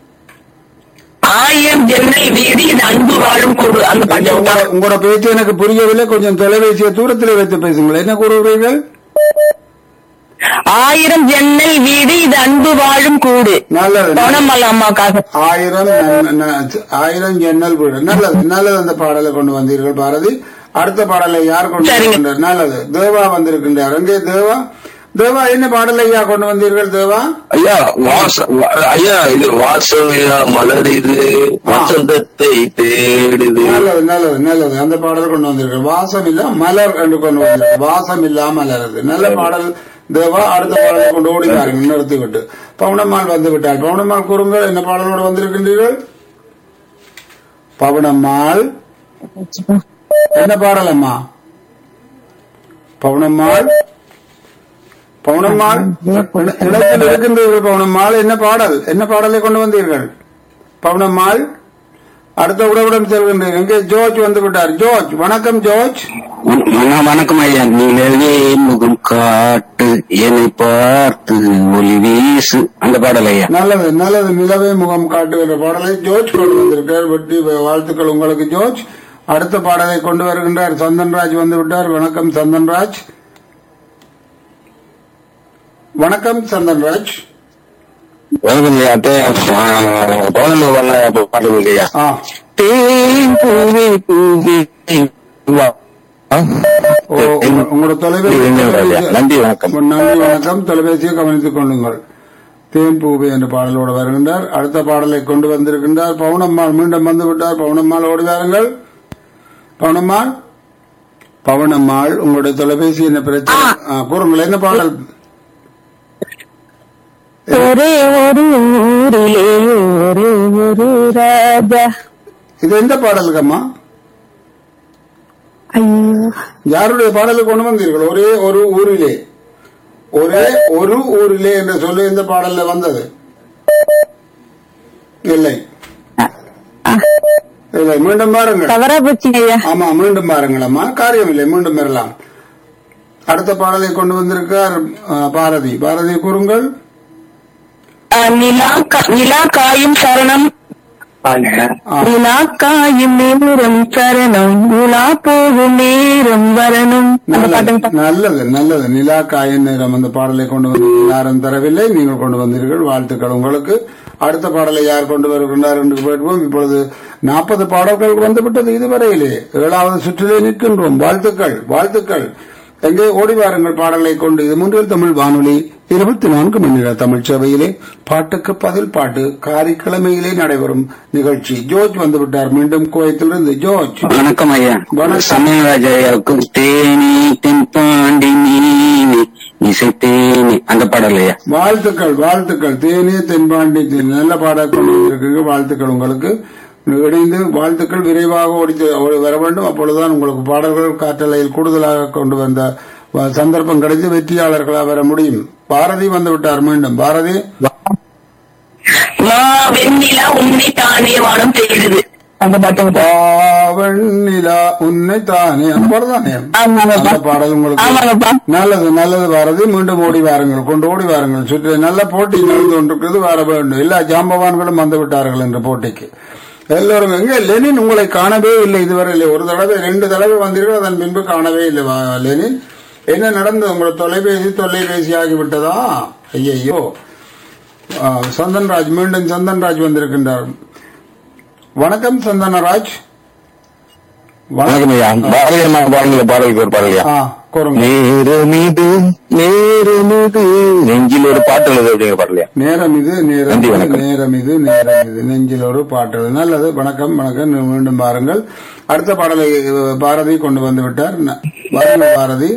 ஆயிரம் ஜன்னல் வீதி இது அன்பு வாழும் கூடு அந்த பஞ்சம் உங்களோட- உங்களோட பேச்சு எனக்கு புரியவில்லை கொஞ்சம் தொலைபேசியை தூரத்தில் வைத்து பேசுங்கள் என்ன கூறுகிறீர்கள் ஆயிரம் ஜன்னல் வீடு இது அன்பு வாழும் கூடு நல்லது பணமல் அம்மாக்காக ஆயிரம் நன்- ந- ஆயிரம் ஜன்னல் வீடு நல்லது நல்லது அந்த பாடலை கொண்டு வந்தீர்கள் பாரதி அடுத்த பாடலை யார் கொண்டு சரிங்க. வந்திருக்கின்றார் நல்லது தேவா வந்திருக்கின்றார் எங்கே தேவா தேவா என்ன பாடலை ஐயா கொண்டு வந்தீர்கள் தேவா ஐயா வாச வ- ஐயா இது வாசமையா மலரிது வசந்தத்தை தேடுது நல்லது நல்லது நல்லது அந்த பாடல் கொண்டு வந்தீர்கள் வாசம் இல்ல மலர் என்று கொண்டு வந்தீர்கள் வாசம் இல்லா மலருது நல்ல பாடல் தேவா அடுத்த பாடலை கொண்டு ஓடி பாருங்க நிறுத்தி விட்டு பவுனம்மாள் வந்து விட்டாள் பவுனம்மாள் கூறுங்கள் என்ன பாடலோடு வந்திருக்கின்றீர்கள் பவுனம்மாள் என்ன பாடல் அம்மா பவுனம்மாள் பவுனம்மாள் இட- இடத்தில் இருக்கின்றீர்கள் பவுனம்மாள் என்ன பாடல் என்ன பாடலை கொண்டு வந்தீர்கள் பவுனம்மாள் அடுத்த உறவுடன் செல்கின்றீர்கள் இங்கே ஜோர்ஜ் வந்து விட்டார் ஜோர்ஜ் வணக்கம் ஜோர்ஜ் வண- வணக்கம் ஐயா நீலவே முகம் காட்டு என்னை பார்த்து ஒளி வீசு அந்த பாடல் ஐயா நல்லது நல்லது நிலவே முகம் காட்டுகிற பாடலை ஜோர்ஜ் கொண்டு வந்திருக்கார் வெற்றி வாழ்த்துக்கள் உங்களுக்கு ஜோர்ஜ் அடுத்த பாடலை கொண்டு வருகின்றார் சந்தன்ராஜ் வந்து விட்டார் வணக்கம் சந்தன்ராஜ் வணக்கம் சந்தன்ராஜ் வணக்கம் ஐயா தே- ஆ, பௌர்ணமி வண்ண பாடல் இல்லையா ஆ தேன் பூவே பூவே வா. ஆ? ஓ, உங்க- உங்களோட தொலைபேசி நன்றி வணக்கம் நன்றி வணக்கம் தொலைபேசியை கவனித்துக் கொள்ளுங்கள் தேன் பூவே என்ற பாடலோடு வருகின்றார் அடுத்த பாடலை கொண்டு வந்திருக்கின்றார் பவுனம்மாள் மீண்டும் வந்து விட்டார் பவுனம்மாள் ஓடி வாருங்கள் பவுனம்மாள் பவனம்மாள் உங்களுடைய தொலைபேசி என்ன பிரச்சனை ஆ, கூறுங்கள் என்ன பாடல் ஒரே ஒரு ஊரிலே ஒரு ஒரு ராஜா இது எந்த பாடலுக்கம்மா ஐயோ யாருடைய பாடலை கொண்டு வந்தீர்கள் ஒரே ஒரு ஊரிலே ஒரே ஒரு ஊரிலே என்ற சொல்லி இந்த பாடல்ல வந்தது இல்லை இல்லை மீண்டும் பாருங்கள் தவறா போச்சுங்க ஐயா ஆமா மீண்டும் பாருங்கள் அம்மா காரியம் இல்லை மீண்டும் பெறலாம் அடுத்த பாடலை கொண்டு வந்திருக்கார் ஆ, பாரதி பாரதி கூறுங்கள் ஆ, நிலா கா- நிலா காயும் சரணம் ஆ, நிலா காயும் நேரம் சரணம் நிலா போகும் நேரம் வரணும் அந்த நல்லது பாட்டுங்க நல்லது நல்லது நிலா காயின் நேரம் அந்த பாடலை கொண்டு வந்து யாரும் தரவில்லை நீங்கள் கொண்டு வந்தீர்கள் வாழ்த்துக்கள் உங்களுக்கு அடுத்த பாடலை யார் கொண்டு வருகின்றார் என்று கேட்போம் இப்பொழுது நாற்பது பாடல்கள் வந்துவிட்டது இதுவரையிலே ஏழாவது சுற்றிலே நிற்கின்றோம் வாழ்த்துக்கள் வாழ்த்துக்கள் எங்கே ஓடி வாருங்கள் பாடலை கொண்டு இது மூன்றில் தமிழ் வானொலி இருபத்தி நான்கு மணி நேர தமிழ் சேவையிலே பாட்டுக்கு பதில் பாட்டு காரிக்கிழமையிலே நடைபெறும் நிகழ்ச்சி ஜோர்ஜ் வந்துவிட்டார் மீண்டும் கோயத்திலிருந்து ஜோர்ஜ் வணக்கம் ஐயா வணக்கம். சமயராஜ் ஐயாவுக்கும் தேனி தென்பாண்டி நீனி இசை தேனி அந்த பாடல் ஐயா வாழ்த்துக்கள் வாழ்த்துக்கள் தேனி தென்பாண்டி தே- நல்ல பாடல் கொண்டு வந்திருக்கீங்க வாழ்த்துக்கள் உங்களுக்கு இணைந்து வாழ்த்துக்கள் விரைவாக ஓடி ஓடி வர வேண்டும் அப்பொழுதுதான் உங்களுக்கு பாடல்கள் காற்றலையில் கூடுதலாக கொண்டு வந்த வ- சந்தர்ப்பம் கிடைத்து வெற்றியாளர்களாக வர முடியும் பாரதி வந்து விட்டார் மீண்டும் பாரதி வா வெண்ணிலா உன்னை தானே வானம் தேடுது அந்த பாட்டுங்க வெண்ணிலா உன்னை தானே அந்த பாடல் தானே ஆமாங்கப்பா அந்த பாடல் உங்களுக்கு ஆமாங்கப்பா நல்லது நல்லது பாரதி மீண்டும் ஓடி வாருங்கள் கொண்டு ஓடி வாருங்கள் சுற்றி நல்ல போட்டி நடந்து கொண்டிருக்கிறது வர வேண்டும் எல்லா ஜாம்பவான்களும் வந்து விட்டார்கள் என்ற போட்டிக்கு எல்லோரும் எங்க லெனின் உங்களை காணவே இல்லை இதுவரை இல்லை ஒரு தடவை ரெண்டு தடவை வந்தீர்கள் அதன் பின்பு காணவே இல்லை வா- லெனின் என்ன நடந்தது உங்களோட தொலைபேசி தொலைபேசி ஆகிவிட்டதா ஐயையோ ஆ, சந்தன்ராஜ் மீண்டும் சந்தன்ராஜ் வந்திருக்கின்றார் வணக்கம் சந்தனராஜ் வணக்கம் ஐயா பாரதி அம்மா பாடல பாடலுக்கு ஒரு பாடல் ஐயா ஆ கூறுங்க நேரமிது நேரமிது நெஞ்சில் ஒரு பாட்டு எழுது அப்படிங்கிற பாடலையா நேரம் இது நேரம் நன்றி, இது, வணக்கம். நேரம் இது நேரம் இது நெஞ்சில் ஒரு பாட்டு நல்லது வணக்கம் வணக்கம் மீண்டும் பாருங்கள் அடுத்த பாடலை அஹ், பாரதி கொண்டு வந்து விட்டார் ந- வாருங்கள் பாரதி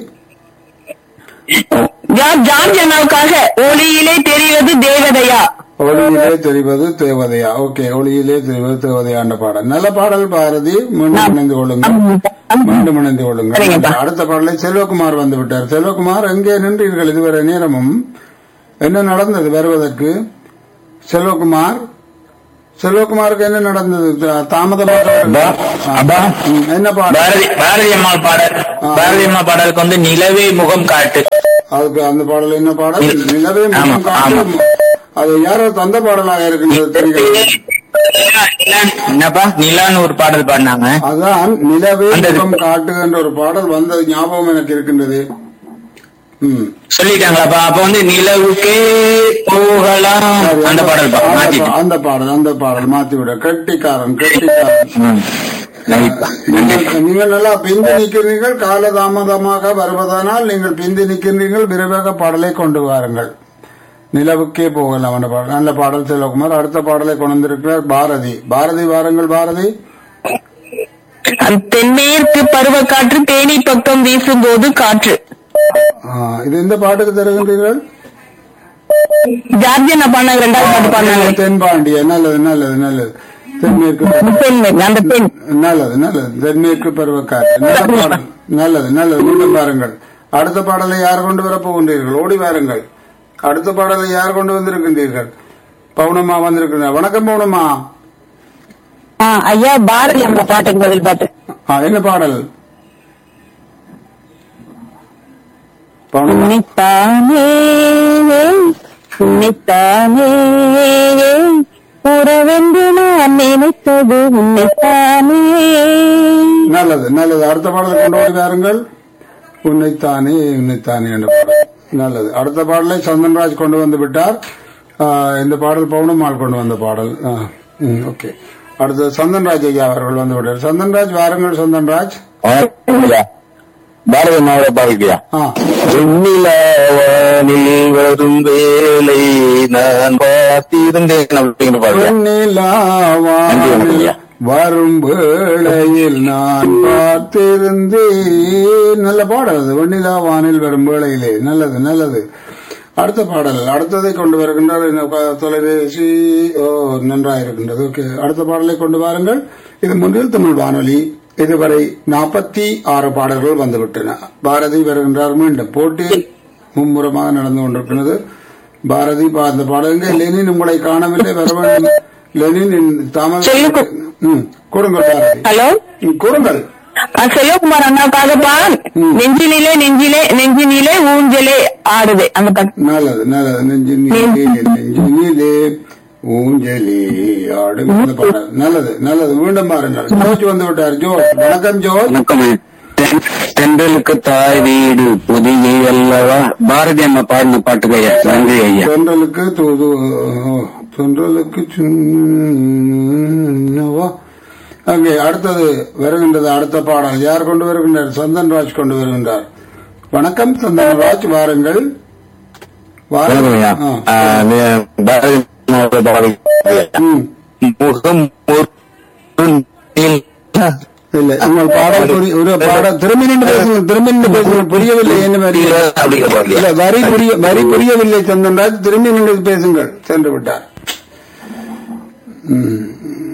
ஜான் ஜான் ஜனாவுக்காக ஒளியிலே தெரிவது தேவதையா ஒளியிலே தெரிவது தேவதையா ஓகே ஒளியிலே தெரிவது தேவதையாண்ட பாடல் நல்ல பாடல் பாரதி மீண்டும் இணைந்து கொள்ளுங்கள் மீண்டும் இணைந்து கொள்ளுங்கள் சரிங்கப்பா. அடுத்த பாடலை செல்வகுமார் வந்து விட்டார் செல்வகுமார் எங்கே நின்றீர்கள் இதுவரை நேரமும் என்ன நடந்தது வருவதற்கு செல்வகுமார் செல்வகுமாருக்கு என்ன நடந்தது த- தாமதமாக அப்பா, அப்பா. ம், என்ன பாடம் பாரதி பாரதி அம்மாள் பாடல் பாரதி அம்மா பாடலுக்கு வந்து நிலவே முகம் காட்டு அதுக்கு அந்த பாடல் என்ன பாடல் நிலவே முகம் ஆமா, காட்டு ஆமா. அது யாரோ தந்த பாடலாக இருக்கின்றது தெரியல என்னப்பா நிலான்னு ஒரு பாடல் பாடினாங்க அதான் நிலவே அந்த- முகம் காட்டு என்ற ஒரு பாடல் வந்தது ஞாபகம் எனக்கு இருக்கின்றது ம் சொல்லிட்டாங்களாப்பா அப்ப வந்து நிலவுக்கே போகலாம் சரி, அந்த பாடல் பா அந்த மாத்தி பா- அந்த பாடல் அந்த பாடல் மாத்தி விட கெட்டிக்காரன் கெட்டிக்காரன் ம். நன்றிப்பா. நன்றி நீங்கள் நீங்கள் நல்லா பிந்தி நிற்கிறீர்கள் காலதாமதமாக வருவதனால் நீங்கள் பிந்தி நிற்கின்றீர்கள் விரைவாக பாடலை கொண்டு வாருங்கள் நிலவுக்கே போகலாம் அந்த பாடல் நல்ல பாடல் செல்வகுமார் அடுத்த பாடலை கொண்டு வந்திருக்கிறார் பாரதி பாரதி வாருங்கள் பாரதி அந்த தென்மேற்கு பருவக்காற்று தேனி பக்கம் வீசும்போது காற்று ஆ, இது இந்த பாட்டுக்கு தருகின்றீர்கள் ஜார்ஜ் என்ன பண்ணாங்க ரெண்டாவது பாட்டு பாடினாங்க தென்பாண்டிய நல்லது நல்லது நல்லது தென்மேற்கு தென்மேற்கு அந்த பெண் நல்லது நல்லது தென்மேற்கு பருவக்காற்று நல்ல பாடல் நல்லது நல்லது மீண்டும் பாருங்கள் அடுத்த பாடலை யார் கொண்டு வர போகின்றீர்கள் ஓடி வாருங்கள் அடுத்த பாடலை யார் கொண்டு வந்திருக்கின்றீர்கள் பவுனம்மா வந்திருக்கிறார் வணக்கம் பவுனம்மா ஆ, ஐயா பாரதி அந்த பாட்டுக்கு பதில் பாட்டு ஆ, என்ன பாடல் பவுனம்மா உன்னைத்தானே உன்னைத்தானே உறவென்று நான் நினைத்தது உன்னைத்தானே நல்லது நல்லது அடுத்த பாடலை கொண்டு ஓடி வாருங்கள் உன்னைத்தானே உன்னைத்தானே என்ற பாடல் நல்லது அடுத்த பாடலை சந்தன்ராஜ் கொண்டு வந்து விட்டார் ஆ, இந்த பாடல் பவுனம்மாள் கொண்டு வந்த பாடல் ஆ, ம், ஓகே அடுத்து சந்தன்ராஜ் ஐயா அவர்கள் வந்து விட்டார் சந்தன்ராஜ் வாருங்கள் சந்தன்ராஜ் ஐயா, பாரதி அம்மாவோட பாடல்கையா ஆ வெண்ணிலாவானில் வரும் வேலை நான் பார்த்திருந்தேன் அப்படிங்கிற பாடல் வெண்ணிலாவானில் வரும் வேளையில் நான் பார்த்திருந்தேன் நல்ல பாடல் அது வெண்ணிலா வானில் வரும் வேளையிலே நல்லது நல்லது அடுத்த பாடல் அடுத்ததை கொண்டு வருகின்றார் இந்த க- தொலைபேசி ஓ நன்றாக இருக்கின்றது ஓகே அடுத்த பாடலை கொண்டு வாருங்கள் இது முன்னில் தமிழ் வானொலி இதுவரை நாற்பத்தி ஆறு பாடல்கள் வந்துவிட்டன பாரதி வருகின்றார் மீண்டும் போட்டி மும்முரமாக நடந்து கொண்டிருக்கிறது பாரதி பா- அந்த பாடலுங்க லெனின் உங்களை காணவில்லை வர வேண்டும் லெனின் தாமஸ் சொல்லுங்க. ம், கூறுங்கள் பாரதி ஹலோ ம், கூறுங்கள் ஆ, செல்வகுமார் அண்ணாக்காகப்பா நெஞ்சினிலே நெஞ்சிலே நெஞ்சினிலே ஊஞ்சலே ஆடுது அந்த பாட்டு நல்லது நல்லது நெஞ்சினிலே நெஞ்சினிலே ஊஞ்சலி ஆடும் இந்த பாடல் நல்லது நல்லது மீண்டும் பாருங்கள் ஜோர்ஜ் வந்து விட்டார் ஜோர்ஜ் வணக்கம் ஜோர்ஜ் வணக்கம் தென்- தென்றலுக்கு தாய் வீடு புதிய அல்லவா பாரதி அம்மா பாடின பாட்டுக்கு ஐயா நன்றி ஐயா தென்றலுக்கு தூது தென்றலுக்கு சின்னவா அங்கே அடுத்தது வருகின்றது அடுத்த பாடல் யார் கொண்டு வருகின்றார் சந்தன்ராஜ் கொண்டு வருகின்றார் வணக்கம் சந்தன்ராஜ் வாருங்கள் வணக்கம் ஐயா ஆ. ஆ, நீ- பாரதி அம்மாவோட பாடல் ம். முகம் ஒரு நீல இல்லை உங்கள் பாடல் புரிய ஒரு பாடல் திரும்பி நின்று பேசுங்க திரும்பி நின்று பேசுங்க புரியவில்லை என்ன மாதிரி அப்படிங்கிற பாடல் இல்ல வரி புரிய வரி புரியவில்லை சந்தன்ராஜ் திரும்பி நின்று பேசுங்கள் சென்று விட்டார் ம்.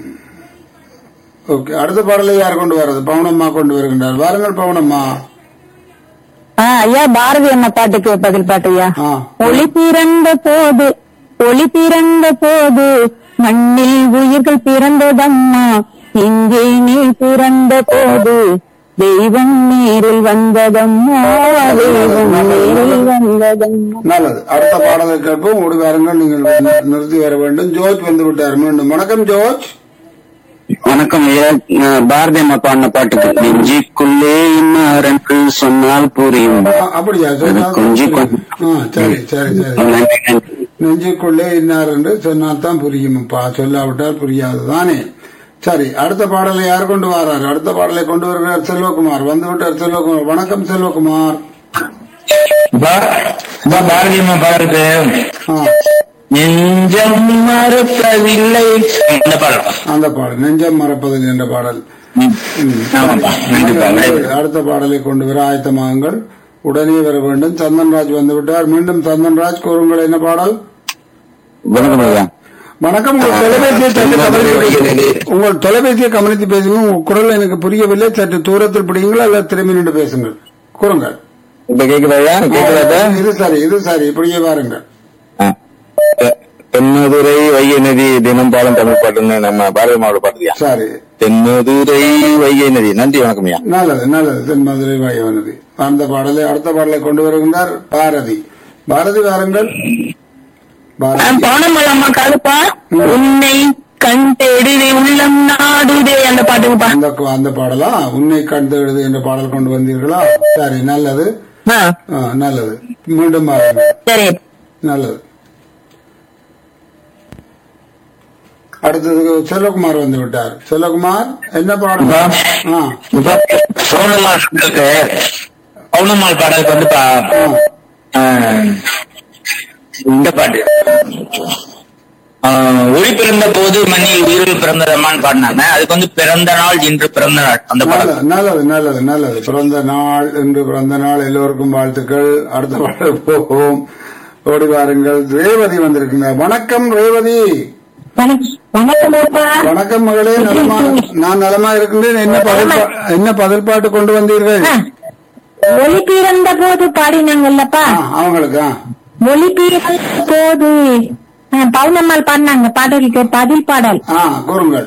ஓகே அடுத்த பாடலை யார் கொண்டு வர்றது பவுனம்மா கொண்டு வருகின்றார் வாருங்கள் பவுனம்மா ஆ, ஐயா பாரதி அண்ணா பாட்டுக்கு பதில் பாட்டு ஐயா ஆ. ஒளி பிறந்த போது ஒளி பிறந்த போது மண்ணில் உயிர்கள் பிறந்ததம்மா இங்கே நீ பிறந்த போது தெய்வம் நேரில் வந்ததம்மா தெய்வம் நேரில் வந்ததம்மா நல்லது அடுத்த பாடலை கேட்போம் ஓடி வாருங்கள் நீங்கள் நிறுத்தி வர வேண்டும் ஜோர்ஜ் வந்து விட்டார் மீண்டும் வணக்கம் ஜோர்ஜ் வணக்கம் ஐயா நான் பாரதி அம்மா பாடின பாட்டுக்கு நெஞ்சிக்குள்ளே இன்னாரென்று சொன்னால் புரியும் ஆ, அப்படியா சொன்னா கொஞ்சம் கொஞ்சம். ஆ, சரி சரி சரி நன்றி நன்றி நெஞ்சுக்குள்ளே இன்னார் என்று சொன்னால்தான் புரியும்ப்பா சொல்லாவிட்டால் புரியாது தானே சரி அடுத்த பாடலை யார் கொண்டு வரார் அடுத்த பாடலை கொண்டு வருகிறார் செல்வகுமார் வந்து விட்டார் செல்வகுமார் வணக்கம் செல்வகுமார் பா- பா, பாரதி அம்மா பாடலுக்கு ஆ, நெஞ்சம் மறுப்பதில்லை அந்த பாடல் அந்த பாடல் நெஞ்சம் மறப்பதில் என்ற பாடல் ம். ம், ஆமாப்பா கண்டிப்பா சரி. அடுத்த பாடலை கொண்டு வர ஆயத்தமாகுங்கள் உடனே வர வேண்டும் சந்தன்ராஜ் வந்து விட்டார் மீண்டும் சந்தன்ராஜ் கூறுங்கள் என்ன பாடல் வணக்கம் ஐயா வணக்கம் உங்கள் தொலைபேசியை சற்று கவனித்து உங்கள் தொலைபேசியை கவனித்து பேசுங்க உங்கள் குரல் எனக்கு புரியவில்லை சற்று தூரத்தில் பிடிங்களா அல்ல திரும்பி நின்று பேசுங்கள் கூறுங்கள் இப்ப கேக்குதா ஐயா கேக்குதா இது சரி இது சரி இப்படியே பாருங்கள் தெ- தென்மதுரை வைகை நதி தினம் பாலம் தமிழ் பாட்டுன்னு நம்ம பாரதி மாவட்ட பாட்டுயா சரி தென்மதுரை வைகை நதி நன்றி வணக்கம் ஐயா நல்லது நல்லது தென்மதுரை வாயவனதி அந்த பாடலை அடுத்த பாடலை கொண்டு வருகின்றார் பாரதி பாரதி வாருங்கள் பாரதி பவுனமல் அம்மாக்காகப்பா உன்னை கண் தேடுதே உள்ளம் நாடுதே அந்த பாட்டுங்கப்பா அந்த அந்த பாடலா உன்னை கண்டு எழுது என்ற பாடல் கொண்டு வந்தீர்களா சரி நல்லது ஆ, ஆ, நல்லது மீண்டும் பாருங்கள் சரி நல்லது அடுத்தது செல்வகுமார் வந்து விட்டார் செல்வகுமார் என்ன பாடம் ஆ, இப்ப பௌர்ணமால் சொல்றது, பௌர்ணமால் பாடலுக்கு வந்துப்பா ஆ. ஆஹ், இந்த பாட்டு ஆஹ், ஒளி பிறந்த போது மணி உயிரில் பிறந்ததம்மான்னு பாடினாங்க அதுக்கு வந்து பிறந்த நாள் இன்று பிறந்த நாள் அந்த பாடல் நல்லது நல்லது நல்லது நல்லது பிறந்த நாள் இன்று பிறந்த நாள் எல்லோருக்கும் வாழ்த்துக்கள் அடுத்த பாடல் போவோம் ஓடி வாருங்கள் ரேவதி வந்திருக்குங்க வணக்கம் ரேவதி வணக்கம் வணக்கம் அப்பா. வணக்கம் மகளே நலமா நான் நலமா இருக்கின்றேன் என்ன பதில் பா- என்ன பதில் பாட்டு கொண்டு வந்தீர்கள் ஆ, ஒளி பிறந்த போது பாடினாங்கல்லப்பா ஆ, அவங்களுக்கு ஆ. ஒளி பிறந்த போது ஆ, பவுனம்மாள் பாடினாங்க பாடலுக்கு பதில் பாடல் ஆ கூறுங்கள்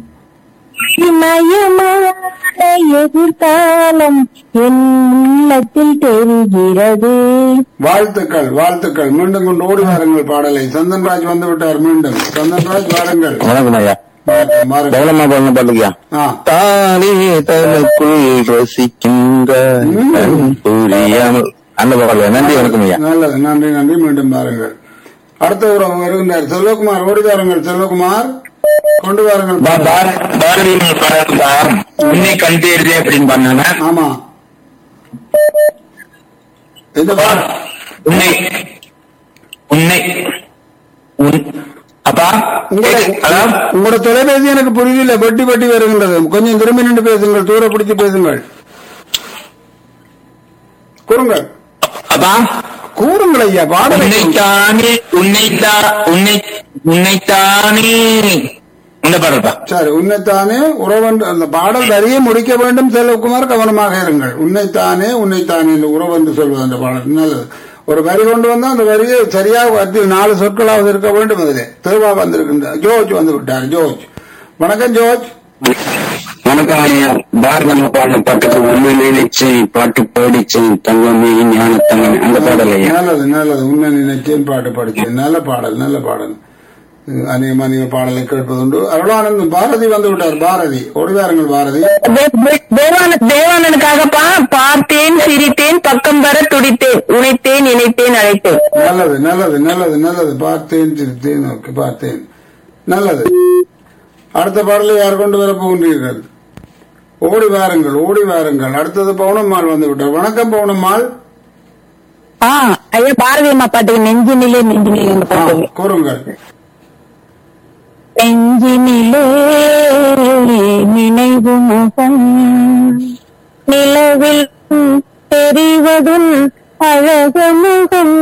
இமயமான எதிர்காலம் என் உள்ளத்தில் தெரிகிறது வாழ்த்துக்கள் வாழ்த்துக்கள் மீண்டும் கொண்டு ஓடி வாருங்கள் பாடலை சந்தன்ராஜ் வந்து விட்டார் மீண்டும் சந்தன்ராஜ் வாருங்கள் வணக்கம் ஐயா வாருங்கள், வாருங்கள். பௌர்ணமா பாடணும் பாட்டுக்கியா ஆ தானே தனக்குள் ரசிக்கின்ற கண் புரியாமல் அந்த பாடல் நன்றி வணக்கம் ஐயா நல்லது நன்றி நன்றி மீண்டும் பாருங்கள் அடுத்த உறவு வருகின்றார் செல்வகுமார் ஓடி வாருங்கள் செல்வகுமார் கொண்டு வாருங்கள் பா- பார- பாரதி பாடல் தான் உன்னை கண் தேடுதே அப்படின்னு பண்ணாங்க ஆமா எந்த பாடல் உன்னை உன்னை உன்- அப்பா உங்களோட அதான் உங்களோட தொலைபேசி எனக்கு புரியல வெட்டி வெட்டி வருகின்றது கொஞ்சம் திரும்பி நின்று பேசுங்கள் தூர பிடித்து பேசுங்கள் கூறுங்கள் அப்பா கூறுங்கள் ஐயா பாடலை உன்னைத்தானே உன்னைத்தா உன்னை உன்னைத்தானே இந்த பாடல்பா சரி உன்னைத்தானே உறவென்று அந்த பாடல் வரியை முடிக்க வேண்டும் செல்வகுமார் கவனமாக இருங்கள் உன்னைத்தானே உன்னைத்தானே இந்த உறவென்று சொல்வது அந்த பாடல் நல்லது ஒரு வரி கொண்டு வந்தா அந்த வரியை சரியாக வரிசை நாலு சொற்களாவது இருக்க வேண்டும் அதிலே தேவா வந்திருக்கின்ற ஜோர்ஜ் வந்து விட்டார் ஜோர்ஜ் வணக்கம் ஜோர்ஜ் வணக்கம் ஐயா பாரதம் பாடல் பாட்டுக்கு உண்மை நினைச்சு பாட்டு பாடிச்சு தங்கமே ஞான தங்கமே அந்த பாடல் ஐயா நல்லது நல்லது உன்னை நினைச்சேன் பாட்டு படிச்சேன் நல்ல பாடல் நல்ல பாடல் அநேகமா நீங்க பாடலை கேட்பதுண்டு அருளானந்தம் பாரதி வந்து விட்டார் பாரதி ஓடிவாருங்கள் பாரதி தே- தே- தேவான- தேவானனுக்காகப்பா பார்த்தேன் சிரித்தேன் பக்கம் வர துடித்தேன் உழைத்தேன் இணைத்தேன் அழைத்தேன் நல்லது நல்லது நல்லது நல்லது பார்த்தேன் சிரித்தேன் ஓகே பார்த்தேன் நல்லது அடுத்த பாடலை யார் கொண்டு வர போகின்றீர்கள் ஓடி வாருங்கள் ஓடி வாருங்கள் அடுத்தது பவுனம்மாள் வந்து விட்டார் வணக்கம் பவுனம்மாள் ஆ ஐயா பாரதி அம்மா பாட்டுக்கு நெஞ்சினிலே நெஞ்சினிலே இந்த ஆ, பாட்டு கூறுங்கள் நெஞ்சினிலே நினைவு முகம் நிலவில் தெரிவதும் அழக முகம்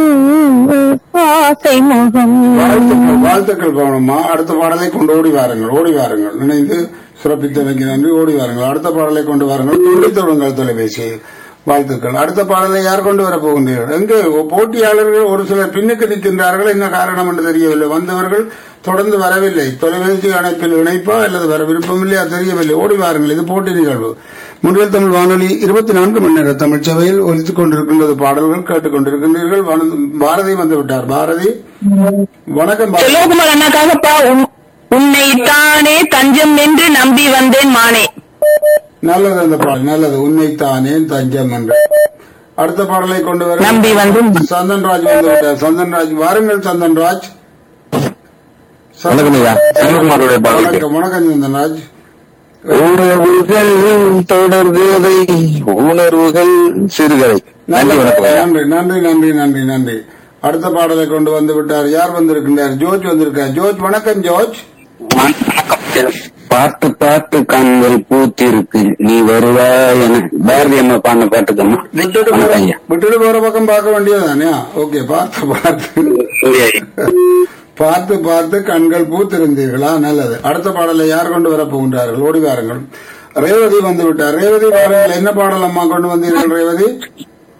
ஆசை முகம் வாழ்த்துக்கள் வாழ்த்துக்கள் பவுனம்மா அடுத்த பாடலை கொண்டு ஓடி வாருங்கள் ஓடி வாருங்கள் நினைந்து சிறப்பித்தமைக்கு நன்றி ஓடி வாருங்கள் அடுத்த பாடலை கொண்டு வாருங்கள் துண்டி தொழுங்கள் தொலைபேசி வாழ்த்துக்கள் அடுத்த பாடலை யார் கொண்டு வரப் போகின்றீர்கள் எங்கே போட்டியாளர்கள் ஒரு சிலர் பின்னுக்கு நிற்கின்றார்கள் என்ன காரணம் என்று தெரியவில்லை வந்தவர்கள் தொடர்ந்து வரவில்லை தொலைபேசி அணைப்பில் இணைப்பா அல்லது வர விருப்பமில்லையா தெரியவில்லை ஓடி வாருங்கள் இது போட்டி நிகழ்வு முன்னில் தமிழ் வானொலி இருபத்தி நான்கு மணி நேர தமிழ் சபையில் ஒலித்துக் கொண்டிருக்கின்றது பாடல்கள் கேட்டுக் கொண்டிருக்கின்றீர்கள் வன- பாரதி வந்து விட்டார் பாரதி வணக்கம் பாரதி செல்வகுமார் அண்ணாக்காகப்பா உன்- உன்னை தானே தஞ்சம் என்று நம்பி வந்தேன் மானே நல்லது அந்த பாடல் நல்லது உண்மைத்தானே தஞ்சம் என்று அடுத்த பாடலை கொண்டு வர நம்பி வந்து சந்தன்ராஜ் வந்து விட்டார் சந்தன்ராஜ் வாருங்கள் சந்தன்ராஜ் வணக்கம் ஐயா சிவகுமாரோட பாடல் வணக்கம் வணக்கம் சந்தன்ராஜ் உணர்வுகள் தொடர்கதை உணர்வுகள் சிறுகதை நன்றி வணக்கம் ஐயா நன்றி நன்றி நன்றி நன்றி நன்றி அடுத்த பாடலை கொண்டு வந்து விட்டார் யார் வந்திருக்கின்றார் ஜோர்ஜ் வந்திருக்கார் ஜோர்ஜ் வணக்கம் ஜோர்ஜ் பார்த்து பார்த்து கண்கள் பூத்திருக்கு நீ வருவாய் என பாரதி அம்மா பாடின பாட்டுக்கம்மா விட்டுட்டு வணக்கம் போற- ஐயா விட்டுட்டு போற பக்கம் பார்க்க வேண்டியதுதானே ஓகே பார்த்து பார்த்து பார்த்து பார்த்து கண்கள் பூத்திருந்தீர்களா நல்லது அடுத்த பாடலை யார் கொண்டு வர போகின்றார்கள் ஓடி வாருங்கள் ரேவதி வந்து விட்டார் ரேவதி வாருங்கள் என்ன பாடல் அம்மா கொண்டு வந்தீர்கள் ரேவதி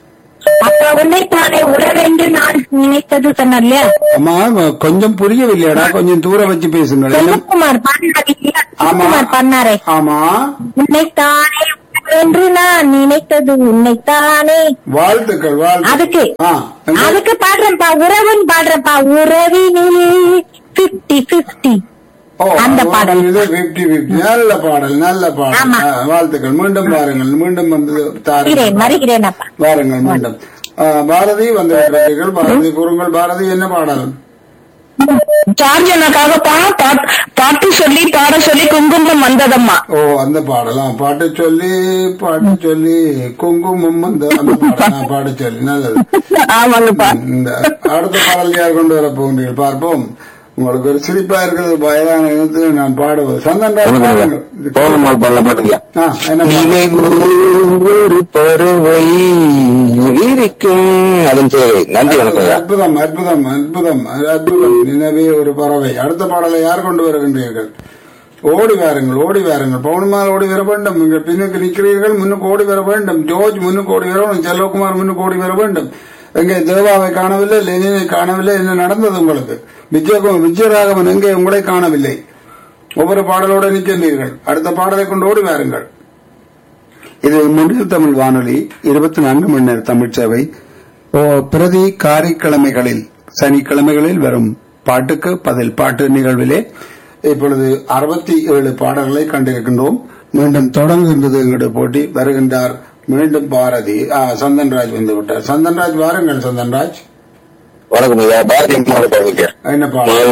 அப்ப உன்னைத்தானே உறவென்று நான் நினைத்தது சொன்னார் இல்லையா அம்மா கொஞ்சம் புரியவில்லையாடா கொஞ்சம் தூர வச்சு பேசுங்கள் என்ன- செல்வகுமார் பண்ணாரு இல்லையா? ஆமா செல்வகுமார் பண்ணாரே ஆமா உன்னைத்தானே உறவென்று நான் நினைத்தது உன்னைத்தானே வாழ்த்துக்கள் வாழ்த்து அதுக்கு ஆ, எங்க- அதுக்கு பாடுறேன்ப்பா உறவுன்னு பாடுறேன்ப்பா உறவினிலே பிப்டி பிப்டி ஓ, அந்த அது பாடல். இது 50 50. நல்ல பாடல் நல்ல பாடல் ஆமா. ஆ, வாழ்த்துக்கள் மீண்டும் பாருங்கள் மீண்டும் வந்து தாருங்கள் வருகிறேன் வருகிறேன் அப்பா வாருங்கள் மீண்டும் ஆ, பாரதி வந்து விட்டீர்கள் பாரதி கூறுங்கள் பாரதி என்ன பாடல் சார்ஜ் எனக்காகப்பா பாட்டு சொல்லி பாட சொல்லி குங்குமம் வந்ததம்மா ஓ அந்த பாடலாம் பாட்டு சொல்லி பாட்டு சொல்லி குங்குமம் அந்த அந்த பாடல் ஆ, பாட்டு சொல்லி நல்லது ஆமாங்கப்பா இந்த அடுத்த பாடல் யார் கொண்டு வர போகின்றீர்கள் பார்ப்போம் உங்களுக்கு ஒரு சிரிப்பா இருக்கிறது வயதான இனத்தில் நான் பாடுவது சந்தன் ராஜ் பாடுங்கள். போகமல் பாடல பாட்டுக்கியா ஆ, என்ன பாடல்? நினைவு ஒரு பறவை இருக்கும் அதன் சேவை நன்றி வணக்கம் ஐயா. அற்புதம் அற்புதம் அற்புதம் அற்புதம் நினைவே ஒரு பறவை அடுத்த பாடலை யார் கொண்டு வருகின்றீர்கள் ஓடி வாருங்கள் ஓடி வாருங்கள் பவுனமால் ஓடி வர வேண்டும் நீங்கள் பின்னுக்கு நிற்கிறீர்கள் முன்னுக்கு ஓடி வர வேண்டும் ஜோர்ஜ் முன்னுக்கு ஓடி வர வேண்டும் செல்வகுமார் முன்னுக்கு ஓடி வர வேண்டும் எங்கே தேவாவை காணவில்லை லெனினை காணவில்லை என்ன நடந்தது உங்களுக்கு விஜய விஜயராகவன் எங்கே உங்களை காணவில்லை ஒவ்வொரு பாடலோடு நிற்கின்றீர்கள் அடுத்த பாடலை கொண்டு ஓடி வாருங்கள் இது முன்னில் தமிழ் வானொலி இருபத்தி நான்கு மணி நேர தமிழ் சேவை ஓ, பிரதி காரிக்கிழமைகளில் சனிக்கிழமைகளில் வரும் பாட்டுக்கு பதில் பாட்டு நிகழ்விலே இப்பொழுது அறுபத்தி ஏழு பாடல்களை கண்டிருக்கின்றோம் மீண்டும் தொடங்குகின்றது எங்களுடைய போட்டி வருகின்றார் மீண்டும் பாரதி ஆ, சந்தன்ராஜ் வந்து விட்டார் சந்தன்ராஜ் வாருங்கள் சந்தன்ராஜ் வணக்கம் ஐயா பாரதி அம்மாவோட பாடலுக்கு என்ன பாடல்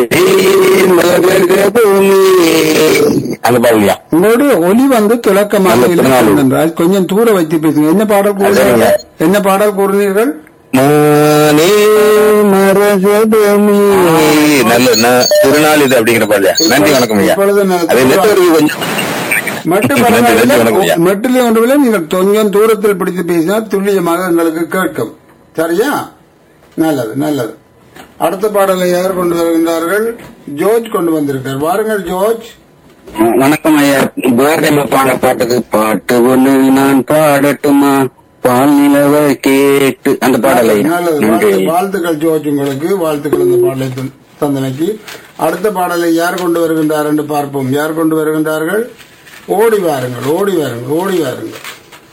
அந்த பாடலையா உங்களுடைய ஒலி வந்து துலக்கமாக நல்ல இல்லை திருநாள். சந்தன்ராஜ் கொஞ்சம் தூர வைத்து பேசுங்க என்ன பாடல் கூறினீர்கள் சரிங்க. என்ன பாடல் கூறினீர்கள் மானே மரகதமே நல்ல ந- திருநாள் இது அப்படிங்கிற பாடலையா நன்றி வணக்கம் ஐயா இப்பொழுது நான் அது நெட்வொர்க் கொஞ்சம் மட்டு நன்றி, நன்றி, வணக்கம் பரவாயில்லை ஐயா. மெட்டிலே ஒன்றுமில்லை நீங்கள் கொஞ்சம் தூரத்தில் பிடித்து பேசினால் துல்லியமாக எங்களுக்கு கேட்கும் சரியா நல்லது நல்லது அடுத்த பாடலை யார் கொண்டு வருகின்றார்கள் ஜோர்ஜ் கொண்டு வந்திருக்கார் வாருங்கள் ஜோர்ஜ் வணக்கம் ஐயா பாரதி அம்மா பாட பாட்டுக்கு பாட்டு ஒண்ணு நான் பாடட்டுமா பால் நிலவ கேட்டு அந்த பாடலை நல்லது நன்றி வாழ்த்து- வாழ்த்துக்கள் ஜோர்ஜ் உங்களுக்கு வாழ்த்துக்கள் இந்த பாடலை தந்- தந்தமைக்கு அடுத்த பாடலை யார் கொண்டு வருகின்றார் என்று பார்ப்போம் யார் கொண்டு வருகின்றார்கள் ஓடி வாருங்கள் ஓடி வாருங்கள் ஓடி வாருங்கள்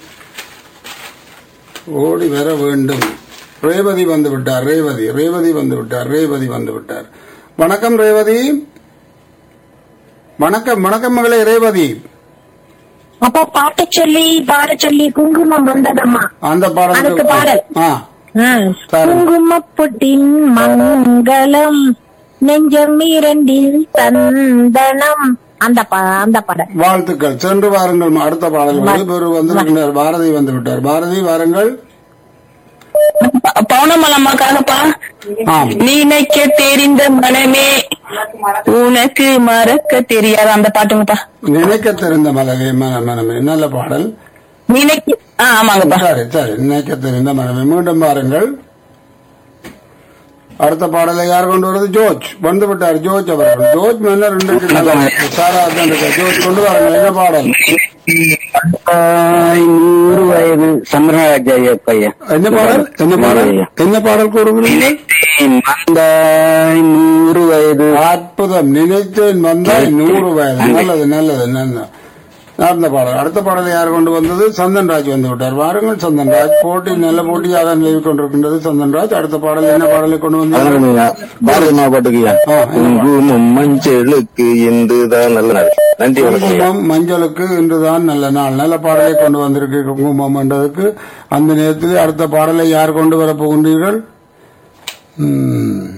ஓடி வர வேண்டும் ரேவதி வந்து விட்டார் ரேவதி ரேவதி வந்து விட்டார் ரேவதி வந்து விட்டார் வணக்கம் ரேவதி வணக்கம் வணக்கம் மகளே ரேவதி அப்பா பாட்டு சொல்லி பாட சொல்லி குங்குமம் வந்ததம்மா அந்த அதுக்கு பாடல் பாடல். ஆ சரி. குங்குமப்பொட்டின் மங்களம் நெஞ்சம் இரண்டில் சந்தனம் அந்த பா- அந்த படம் வாழ்த்துக்கள் சென்று வாருங்கள் அடுத்த பாடல் வந்து இவர் வந்திருக்கிறார் பாரதி வந்து விட்டார் பாரதி வாருங்கள் பௌனமல் அம்மாக்காகப்பா ஆம் நினைக்க தெரிந்த மனமே உனக்கு மறக்க தெரியாது அந்த பாட்டுங்கப்பா நினைக்க தெரிந்த மலரே மன மனமே நல்ல பாடல் நினைக்க ஆ, ஆமாங்கப்பா சரி சரி நினைக்க தெரிந்த மனமே மீண்டும் பாருங்கள் அடுத்த பாடலை யார் கொண்டு வருது ஜோர்ஜ் வந்து விட்டார் ஜோர்ஜ் அவர்கள் ஜோர்ஜ் மன்னர் ரெண்டு நல்லா சாரா தான் இருக்கா. ஜோர்ஜ் கொண்டு வாருங்கள் என்ன பாடல் ஆய், நூறு வயது சந்திரராஜ ஐயப்ப ஐயா என்ன பாடல் என்ன பாடல் என்ன பாடல் கூறுகிறீர்கள் நினைத்தேன் வந்தாய் நூறு வயது அற்புதம் நினைத்தேன் வந்தால் நூறு வயது நல்லது நல்லது நல்லது நடந்த பாடல் அடுத்த பாடலை யார் கொண்டு வந்தது சந்தன்ராஜ் வந்து விட்டார் வாருங்கள் சந்தன்ராஜ் போட்டி நல்ல போட்டியாக நிலவி கொண்டிருக்கின்றது சந்தன்ராஜ் அடுத்த பாடல் என்ன பாடலை கொண்டு வந்தீர்கள் வணக்கம் ஐயா பாரதி அம்மா பாட்டுக்குயா ஆ, என்ன பாடல்? குங்குமம் மஞ்சளுக்கு என்றுதான் நல்ல நாள் நன்றி வணக்கம் ஐயா குங்குமம் மஞ்சளுக்கு இன்றுதான் நல்ல நாள் நல்ல பாடலை கொண்டு வந்திருக்கு குங்குமம் என்றதுக்கு அந்த நேரத்தில் அடுத்த பாடலை யார் கொண்டு வர போகின்றீர்கள் ம்.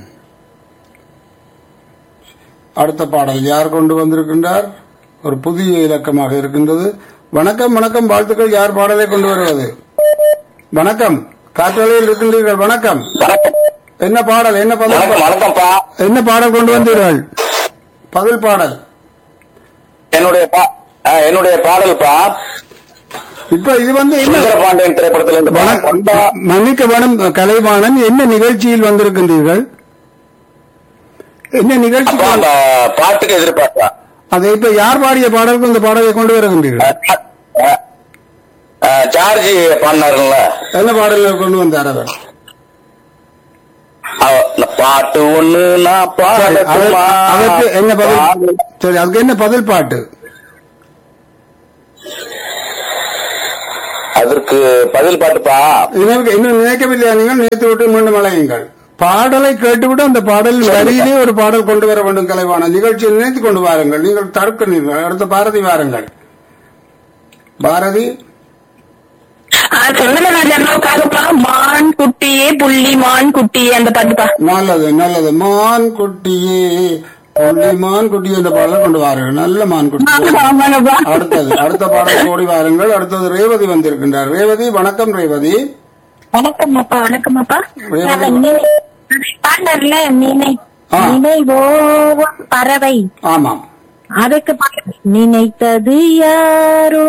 அடுத்த பாடல் யார் கொண்டு வந்திருக்கின்றார் ஒரு புதிய இலக்கமாக இருக்கின்றது வணக்கம் வணக்கம் வாழ்த்துக்கள் யார் பாடலை கொண்டு வருவது வணக்கம் காற்றலையில் இருக்கின்றீர்கள் வணக்கம் என்ன பாடல் என்ன பதில் வணக்கம் வணக்கம்ப்பா என்ன பாடல் கொண்டு வந்தீர்கள் பதில் பாடல் என்னுடைய பா- ஆ, என்னுடைய பாடல்பா இப்ப இது வந்து என்ன சுந்தரபாண்டியன் திரைப்படத்துல இருந்து வணக்கம். கொண்டா மன்னிக்க வேணும் கலைவாணன் என்ன நிகழ்ச்சியில் வந்திருக்கின்றீர்கள் என்ன நிகழ்ச்சி அப்பா, அந்த பாட்டுக்கு எதிர்பார்ப்பா அதை இப்ப யார் பாடிய பாடலுக்கு இந்த பாடலை கொண்டு வருகின்றீர்கள் அஹ், ஜார்ஜ் பண்ணாருல்ல என்ன பாடல கொண்டு வந்தார் அவர் அவ- இந்த பாட்டு ஒண்ணு நான் சரி, அவர்- பாடட்டுமா? அதற்கு என்ன பதில் சரி அதுக்கு என்ன பதில் பாட்டு அதற்கு பதில் பாட்டுப்பா இதற்கு இன்னும் நினைக்கவில்லையா நீங்கள் நினைத்து விட்டு மீண்டும் அழையுங்கள் பாடலை கேட்டுவிட்டு அந்த பாடல் வரியிலே ஒரு பாடல் கொண்டு வர வேண்டும் கலைவான நிகழ்ச்சியை நினைத்து கொண்டு வாருங்கள் நீங்கள் தடுக்கிறீர்கள் அடுத்த பாரதி வாருங்கள் பாரதி சொன்னதுக்காகப்பா மான் குட்டியே புள்ளி மான் குட்டியே அந்த பாட்டுப்பா நல்லது நல்லது மான் குட்டியே புள்ளி மான் குட்டி என்ற பாடலை கொண்டு வாருங்கள் நல்ல மான் குட்டி ஆமாங்கப்பா அடுத்தது அடுத்த பாடல் ஓடி வாருங்கள் அடுத்தது ரேவதி வந்திருக்கின்றார் ரேவதி வணக்கம் ரேவதி வணக்கம் அப்பா வணக்கம் அப்பா ரேவதி. பாண்டர்ல நினை ஆ. நினைவோம் பறவை ஆமாம் அதுக்கு பாட்டு நினைத்தது யாரோ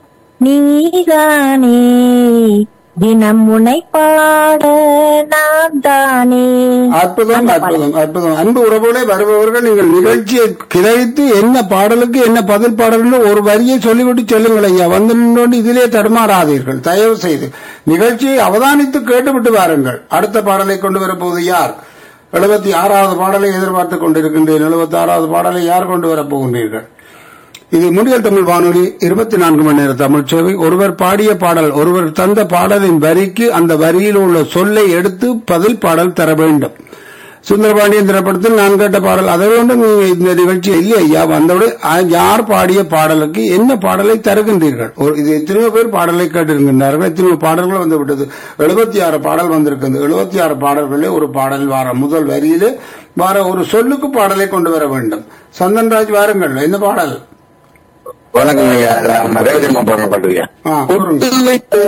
நீதானே தினம் உனை பாட நான் தானே அற்புதம் அற்புதம் அற்புதம் அன்பு உறவுகளே வருபவர்கள் நீங்கள் நிகழ்ச்சியை கிளைத்து என்ன பாடலுக்கு என்ன பதில் பாடல்னு ஒரு வரியை சொல்லிவிட்டு செல்லுங்கள் ஐயா வந்து நின்றோண்டு இதிலே தடுமாறாதீர்கள் தயவு செய்து நிகழ்ச்சியை அவதானித்து கேட்டுவிட்டு வாருங்கள் அடுத்த பாடலை கொண்டு வரப்போவது யார் எழுபத்தி ஆறாவது பாடலை எதிர்பார்த்துக் கொண்டிருக்கின்றேன் எழுபத்தி ஆறாவது பாடலை யார் கொண்டு வரப் போகின்றீர்கள் இது முன்னியல் தமிழ் வானொலி இருபத்தி நான்கு மணி நேர தமிழ் சேவை ஒருவர் பாடிய பாடல் ஒருவர் தந்த பாடலின் வரிக்கு அந்த வரியில் உள்ள சொல்லை எடுத்து பதில் பாடல் தர வேண்டும் சுந்தரபாண்டியன் திரைப்படத்தில் நான் கேட்ட பாடல் அதை கொண்டு நீங்க இந்த நிகழ்ச்சி இல்லை ஐயா வந்தவுடன் அ- யார் பாடிய பாடலுக்கு என்ன பாடலை தருகின்றீர்கள் ஒரு இது எத்தனையோ பேர் பாடலை கேட்டிருக்கின்றார்கள் எத்தனையோ பாடல்கள் வந்து விட்டது எழுபத்தி ஆறு பாடல் வந்திருக்கிறது எழுபத்தி ஆறு பாடல்களே ஒரு பாடல் வார முதல் வரியிலே வார ஒரு சொல்லுக்கு பாடலை கொண்டு வர வேண்டும் சந்தன்ராஜ் வாருங்கள் என்ன பாடல் வணக்கம் ஐயா நான் ரேவதி அம்மா பாடுற பாட்டுங்க ஆ, கூறுங்க. பொட்டு வைத்த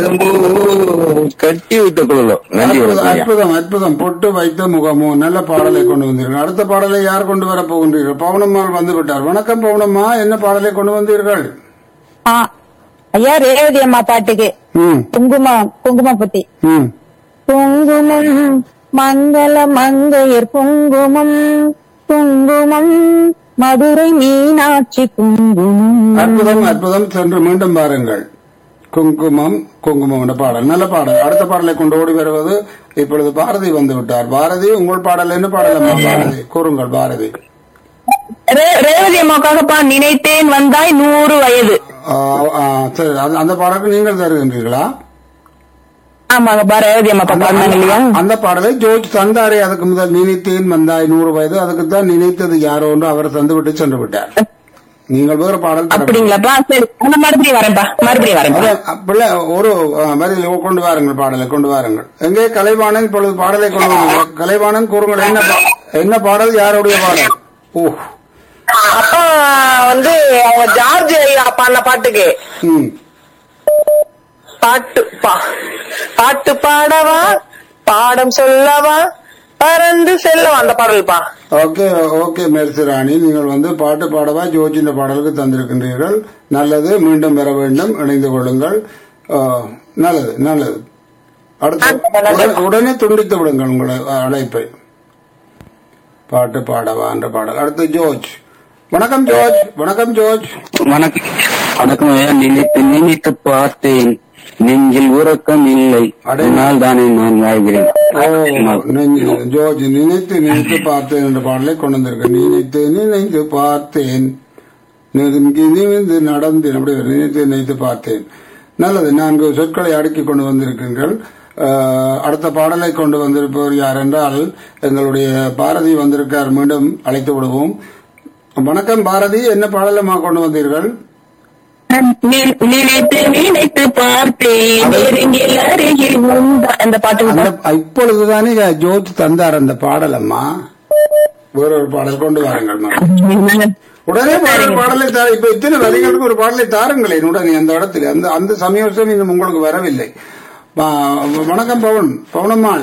முகமோ கட்டி வைத்த குழலோ நன்றி அற்புதம், வணக்கம் ஐயா அற்புதம் அற்புதம் பொட்டு வைத்த முகமோ நல்ல பாடலை கொண்டு வந்தீர்கள் அடுத்த பாடலை யார் கொண்டு வர போகின்றீர்கள் பவுனம்மாள் வந்து விட்டார் வணக்கம் பவுனம்மா என்ன பாடலை கொண்டு வந்தீர்கள் ஆ, ஐயா ரேவதி அம்மா பாட்டுக்கு ம் குங்குமம் குங்குமப்பட்டி ம் குங்குமம் மங்கள மங்கையர் குங்குமம் குங்குமம் மதுரை மீனாட்சி குங்குமம் அற்புதம் அற்புதம் சென்று மீண்டும் பாருங்கள் குங்குமம் குங்குமம் என்ற பாடல் நல்ல பாடல் அடுத்த பாடலை கொண்டு ஓடி வருவது இப்பொழுது பாரதி வந்து விட்டார் பாரதி உங்கள் பாடல் என்ன பாடலம்மா பாரதி கூறுங்கள் பாரதி ரே- ரேவதி அம்மாவுக்காகப்பா நினைத்தேன் வந்தாய் நூறு வயது ஆ, ஆ, சரி அந்த- அந்த பாடலுக்கு நீங்கள் தருகின்றீர்களா ஆமாங்கப்பா ரேவதி அம்மா பாடுறாங்க இல்லையா அந்த பாடலை ஜோர்ஜ் தந்தாரே அதுக்கு முதல் நினைத்தேன் வந்தாய் நூறு வயது அதுக்கு தான் நினைத்தது யாரோ என்று அவர் தந்து விட்டு சென்று விட்டார் நீங்கள் வேறு பாடல் தர வேண்டும். அப்படிங்களாப்பா சரி நான் மறுபடியும் வரேன்ப்பா மறுபடியும் வரேன்ப்பா அதான், அப்படி ஒரு ஆ, வரியில் கொண்டு வாருங்கள் பாடலை கொண்டு வாருங்கள் எங்கே கலைவாணன் இப்பொழுது பாடலை கொண்டு வாருங்கள் கலைவாணன் கூறுங்கள் என்ன பா- என்ன பாடல் யாருடைய பாடல் ஓ அப்பா வந்து அவங்க ஜார்ஜ் ஐயா பாடின பாட்டுக்கு ம் பாட்டு பா பாட்டு பாடவா பாடம் சொல்லவா பறந்து செல்லவா அந்த பாடல்பா ஓகே ஓகே மெர்சிராணி நீங்கள் வந்து பாட்டு பாடவா ஜோஜின்ற பாடலுக்கு தந்திருக்கின்றீர்கள் நல்லது மீண்டும் பெற வேண்டும் இணைந்து கொள்ளுங்கள் ஆ, நல்லது நல்லது அடுத்து உடனே- உடனே துண்டித்து விடுங்கள் உங்களை அழைப்பை பாட்டு பாடவா என்ற பாடல் அடுத்து ஜோர்ஜ் வணக்கம் ஜோர்ஜ் வணக்கம் ஜோர்ஜ் வணக்கம் வணக்கம் ஐயா நினைத்து நினைத்து பார்த்தேன் நெஞ்சில் உறக்கம் இல்லை அடே. அதனால் தானே நான் வாழ்கிறேன் ஓ, நெஞ்சு- ஜோர்ஜ் நினைத்து நினைத்து பார்த்தேன் என்ற பாடலை கொண்டு வந்திருக்கேன் நினைத்து நினைத்து பார்த்தேன் நெருங்கி நிமிந்து நடந்தேன் அப்படி வரும். நினைத்து நினைத்து பார்த்தேன் நல்லது நான்கு சொற்களை அடுக்கி கொண்டு வந்திருக்கீர்கள் அஹ், அடுத்த பாடலை கொண்டு வந்திருப்பவர் யார் என்றால் எங்களுடைய பாரதி வந்திருக்கார் மீண்டும் அழைத்து விடுவோம் வணக்கம் பாரதி என்ன பாடலமா கொண்டு வந்தீர்கள் நி- நினைத்து நினைத்து பார்த்தேன் நெருங்கில் அருகில் உண்டா அந்த பாட்டு அந்த இப்பொழுதுதானே ஜோர்ஜ் தந்தார் அந்த பாடலம்மா வேறொரு பாடல் கொண்டு வாருங்கள் மேம் உடனே பாடல் பாடலை தார இப்ப இத்தனை வரிகளுக்கு ஒரு பாடலை தாருங்களேன் உடனே அந்த இடத்துல அந்த அந்த சமயோசம் இன்னும் உங்களுக்கு வரவில்லை வா- வணக்கம் பவன் பவனம்மாள்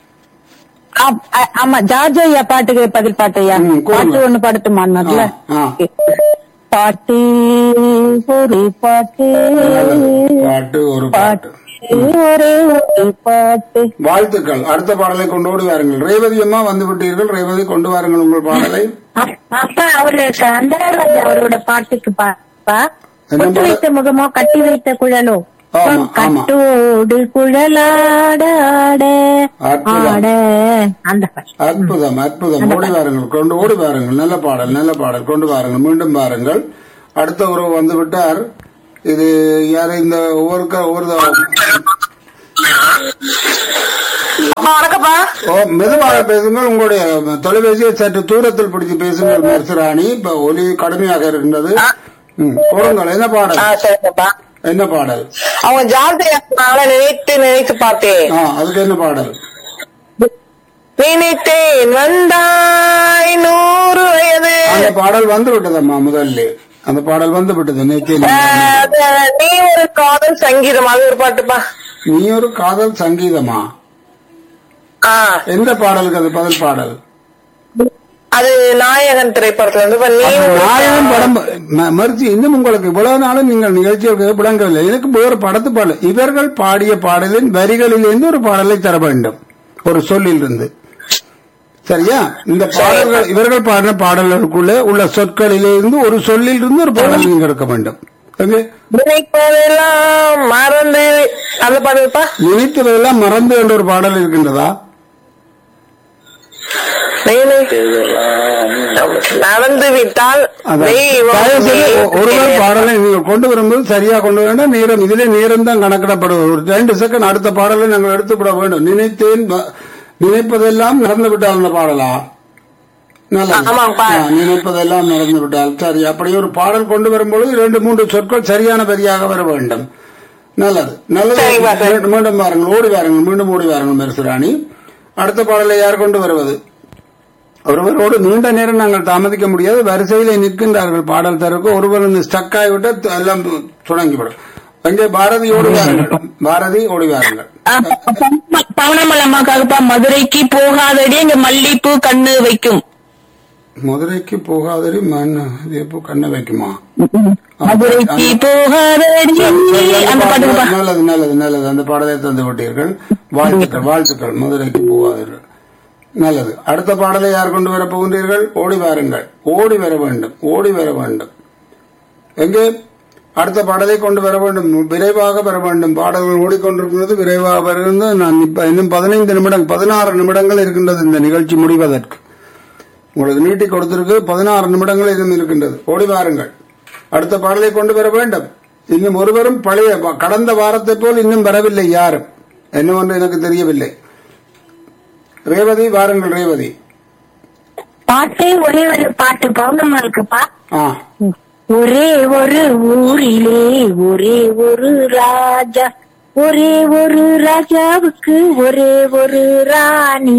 ஆ- ஆ- ஆமா ஜார்ஜ் ஐயா பாட்டுக்கு பதில் பாட்டு ஐயா ம், கூறுங்க. பாட்டு ஒண்ணு பாடட்டுமான்ல ஆ, ஆ. பாட்டு ஒரு பாட்டு பாட்டு ஒரு பாட்டு பாட்டு ஒரே ஒரு பாட்டு வாழ்த்துக்கள் அடுத்த பாடலை கொண்டு ஓடி வாருங்கள் ரேவதி அம்மா வந்து விட்டீர்கள் ரேவதி கொண்டு வாருங்கள் உங்கள் பாடலை அப்பா அவரு சந்தரராஜ் அவரோட பாட்டுக்கு பாப்பா என்ன கொட்டி பாடல்? வைத்த முகமோ கட்டி வைத்த குழலோ ஆமா ஆமா கட்டோடு குழலாட ஆட அற்புதம். ஆட அந்த பாட்டு. அற்புதம் அற்புதம் ஓடி வாருங்கள் கொண்டு ஓடி வாருங்கள் நல்ல பாடல் நல்ல பாடல் கொண்டு வாருங்கள் மீண்டும் வாருங்கள் அடுத்த உறவு வந்து விட்டார் இது யாரு இந்த ஒவ்வொரு க- ஒவ்வொரு அப்பா வணக்கம்ப்பா ஓ மெதுவாக பேசுங்கள் உங்களுடைய தொலைபேசியை சற்று தூரத்தில் பிடிச்சு பேசுங்கள் மெர்சராணி இப்ப ஒலி கடுமையாக இருக்கின்றது ம், கூறுங்கள் என்ன ஆ பாடல் சரிங்கப்பா என்ன பாடல் அவங்க ஜாதகத்தினால நினைத்து நினைத்து பார்த்தேன் ஆ அதுக்கு என்ன பாடல் நினைத்தேன் வந்தாய் நூறு வயது அந்த பாடல் வந்து விட்டதம்மா முதல்ல அந்த பாடல் வந்து விட்டது நேற்று ஆ, அது நீ ஒரு காதல் சங்கீதம் அது ஒரு பாட்டுப்பா நீ ஒரு காதல் சங்கீதமா ஆ எந்த பாடலுக்கு அது பதில் பாடல் அது நாயகன் திரைப்படத்துல இருந்து இப்ப நீ ஒரு நாயகன் படம் ம- மறுத்து இன்னும் உங்களுக்கு இவ்வளவு நாளும் நீங்கள் நிகழ்ச்சியில் விளங்கவில்லை எனக்கு வேறு படத்து பாடல் இவர்கள் பாடிய பாடலின் வரிகளிலிருந்து ஒரு பாடலை தர வேண்டும் ஒரு சொல்லிலிருந்து சரியா இந்த பாடல்கள் இவர்கள் பாடின பாடல்களுக்குள்ளே உள்ள சொற்களிலிருந்து ஒரு சொல்லில் இருந்து ஒரு பாடல் நீங்க எடுக்க வேண்டும் எங்கே? நினைப்பதெல்லாம் மறந்து அந்த பாட்டுப்பா நினைத்ததெல்லாம் மறந்து என்ற ஒரு பாடல் இருக்கின்றதா நடந்து விட்டால் அதான். தெய்வம் தயவு செய்து நீ- ஒ- ஒருவர் பாடலை நீங்கள் கொண்டு வரும்போது சரியா கொண்டு வர வேண்டும் நேரம் இதிலே நேரம் தான் கணக்கிடப்படுவது ஒரு ரெண்டு செகண்ட் அடுத்த பாடலை நாங்கள் எடுத்துவிட வேண்டும் நினைத்தேன் வ- நினைப்பதெல்லாம் நடந்து விட்டால் அந்த பாடலா நல்லது ஆமாப்பா. ஆ, நினைப்பதெல்லாம் நடந்து விட்டால் சரி அப்படி ஒரு பாடல் கொண்டு வரும்பொழுது இரண்டு மூன்று சொற்கள் சரியான வரியாக வர வேண்டும் நல்லது நல்லது சரிப்பா, சரி. மீண்டும் மீண்டும் வாருங்கள் ஓடி வாருங்கள் மீண்டும் ஓடி வாருங்கள் மெர்சுராணி அடுத்த பாடலை யார் கொண்டு வருவது ஒருவரோடு நீண்ட நேரம் நாங்கள் தாமதிக்க முடியாது வரிசையிலே நிற்கின்றார்கள் பாடல் தருக்கு ஒருவர் இந்த ஸ்டக் ஆகிவிட்டு எல்லாம் தொடங்கிவிடும் அங்கே பாரதி ஓடி வாருங்கள் பாரதி ஓடி வாருங்கள் பவனமல் அம்மாக்காகப்பா மதுரைக்கு போகாதடி இங்க மல்லிப்பூ கண்ணு வைக்கும் மதுரைக்கு போகாதடி மண் இப்போ கண்ணை வைக்குமா மதுரைக்கு போகாதடி அந்த பாட்டுப்பா நல்லது நல்லது நல்லது அந்த பாடலை தந்து விட்டீர்கள் வாழ்த்துக்கள் வாழ்த்துக்கள் மதுரைக்கு போகாதீர்கள் நல்லது அடுத்த பாடலை யார் கொண்டு வர போகின்றீர்கள் ஓடி வாருங்கள் ஓடி வர வேண்டும் ஓடி வர வேண்டும் எங்கே அடுத்த பாடலை கொண்டு வர வேண்டும் விரைவாக வர வேண்டும் பாடல்கள் ஓடிக்கொண்டிருக்கிறது விரைவாக வருகிறது நான் இப்ப இன்னும் பதினைந்து நிமிடம் பதினாறு நிமிடங்கள் இருக்கின்றது இந்த நிகழ்ச்சி முடிவதற்கு உங்களுக்கு நீட்டி கொடுத்திருக்கு பதினாறு நிமிடங்கள் இன்னும் இருக்கின்றது ஓடி வாருங்கள் அடுத்த பாடலை கொண்டு வர வேண்டும் இன்னும் ஒருவரும் பழைய கடந்த வாரத்தை போல் இன்னும் வரவில்லை யாரும் என்னவென்று எனக்கு தெரியவில்லை ரேவதி வாருங்கள் ரேவதி பாட்டே ஒரே ஒரு பாட்டு பௌர்ணமா இருக்குப்பா ஆ ஒரே ஒரு ஊரிலே ஒரே ஒரு ராஜா ஒரே ஒரு ராஜாவுக்கு ஒரே ஒரு ராணி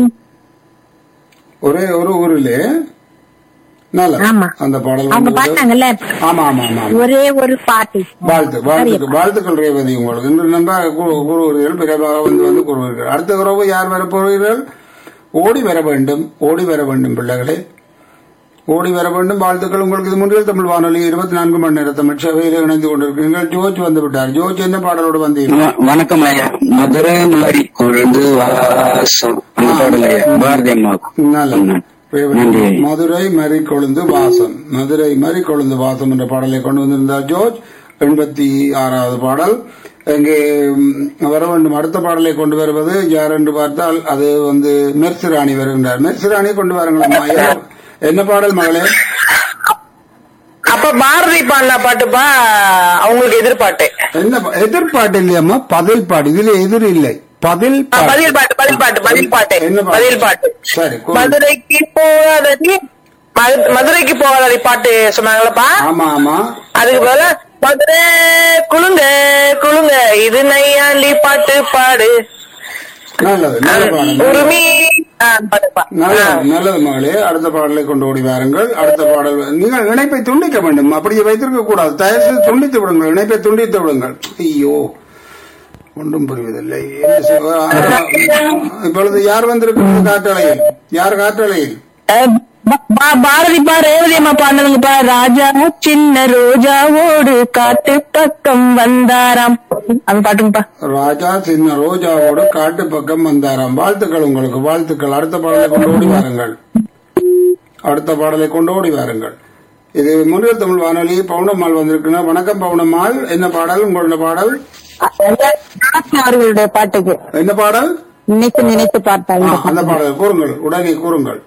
ஒரே ஒரு ஊரிலே நல்ல ஆமா. அந்த பாடல் அவங்க வந்து- பாட்டாங்கல்ல ஆமா ஆமா ஆமா ஆமா. ஒரே ஒரு பாட்டு வாழ்த்து வாழ்த்துக்கள் வாழ்த்துக்கள் ரேவதி உங்களுக்கு இன்று நன்றாக கூ- கூறுவீர்கள் விரைவாக வந்து வந்து கூறுவீர்கள் அடுத்த உறவு யார் வர போகிறீர்கள் ஓடி வர வேண்டும் ஓடி வர வேண்டும் பிள்ளைகளே ஓடி வர வேண்டும் வாழ்த்துக்கள் உங்களுக்கு இது முன்னில் தமிழ் வானொலி இருபத்தி நான்கு மணி நேர தமிழ் சேவையில் இணைந்து கொண்டிருக்கிறீர்கள் ஜோஜ் வந்து விட்டார் ஜோஜ் என்ன பாடலோடு வந்தீர்கள் வ- வணக்கம் ஐயா மதுரை மாறி கொழுந்து வாசம் அந்த பாடல் ஐயா பாரதி அம்மா நல்லது ரேவதி, நன்றி. மதுரை மறி கொழுந்து வாசம் மதுரை மறி கொழுந்து வாசம் என்ற பாடலை கொண்டு வந்திருந்தார் ஜோர்ஜ் எண்பத்தி ஆறாவது பாடல் இங்கே ம், வர வேண்டும் அடுத்த பாடலை கொண்டு வருவது யார் என்று பார்த்தால் அது வந்து மெர்சிராணி வருகின்றார் மெர்சிராணி கொண்டு வாருங்களம்மா என்ன- என்ன பாடல் மகளே அப்ப பாரதி பாடின பாட்டுப்பா அவங்களுக்கு எதிர்பாட்டு என்ன பா- எதிர்பாட்டு இல்லையம்மா பதில் பாட்டு இதுல எதிர் இல்லை பதில் ஆ, பாட்டு பதில் பாட்டு பதில் பாட்டு பதில் பாட்டு என்ன பாட்டு? பதில் பாட்டு சரி, கூறு. மதுரைக்கு போகாதடி மது- மதுரைக்கு போகாதடி பாட்டு சொன்னாங்களப்பா ஆமா ஆமா அதுக்கு பதிலா மதுரை குளுங்க குளுங்க இது நையாண்டி பாட்டு பாடு நல்லது நல்ல பாடல் உரிமை ஆ, பாட்டுப்பா நல்லது நல்லது மகளே அடுத்த பாடலை கொண்டு ஓடி வாருங்கள் அடுத்த பாடல் நீங்கள் இணைப்பை துண்டிக்க வேண்டும் அப்படியே வைத்திருக்க கூடாது தயவு செய்து துண்டித்து விடுங்கள் இணைப்பை துண்டித்து விடுங்கள் ஐயோ ஒன்றும் புரிவதில்லை என்ன செய்வ- ஆ, இப்பொழுது யார் வந்திருக்கிறது காற்றலையில் யார் காற்றலையில் அஹ் பா- பா- பாரதி பா ரேவதி அம்மா பாடுனதுங்கப்பா ராஜா சின்ன ரோஜாவோடு காட்டு பக்கம் வந்தாராம் அந்த பாட்டுங்கப்பா ராஜா சின்ன ரோஜாவோடு காட்டு பக்கம் வந்தாராம் வாழ்த்துக்கள் உங்களுக்கு வாழ்த்துக்கள் அடுத்த பாடலை கொண்டு ஓடி வாருங்கள் அடுத்த பாடலை கொண்டு ஓடி வாருங்கள் இது முன்னில் தமிழ் வானொலி பவுனம்மாள் வந்திருக்குன்னா வணக்கம் பவுனம்மாள் என்ன பாடல் உங்களோட பாடல் அவர்களுடைய பாட்டுக்கு என்ன பாடல் நினைத்து நினைத்து ஆ, பார்த்தாங்க அந்த பாடல் கூறுங்கள் உடனே கூறுங்கள்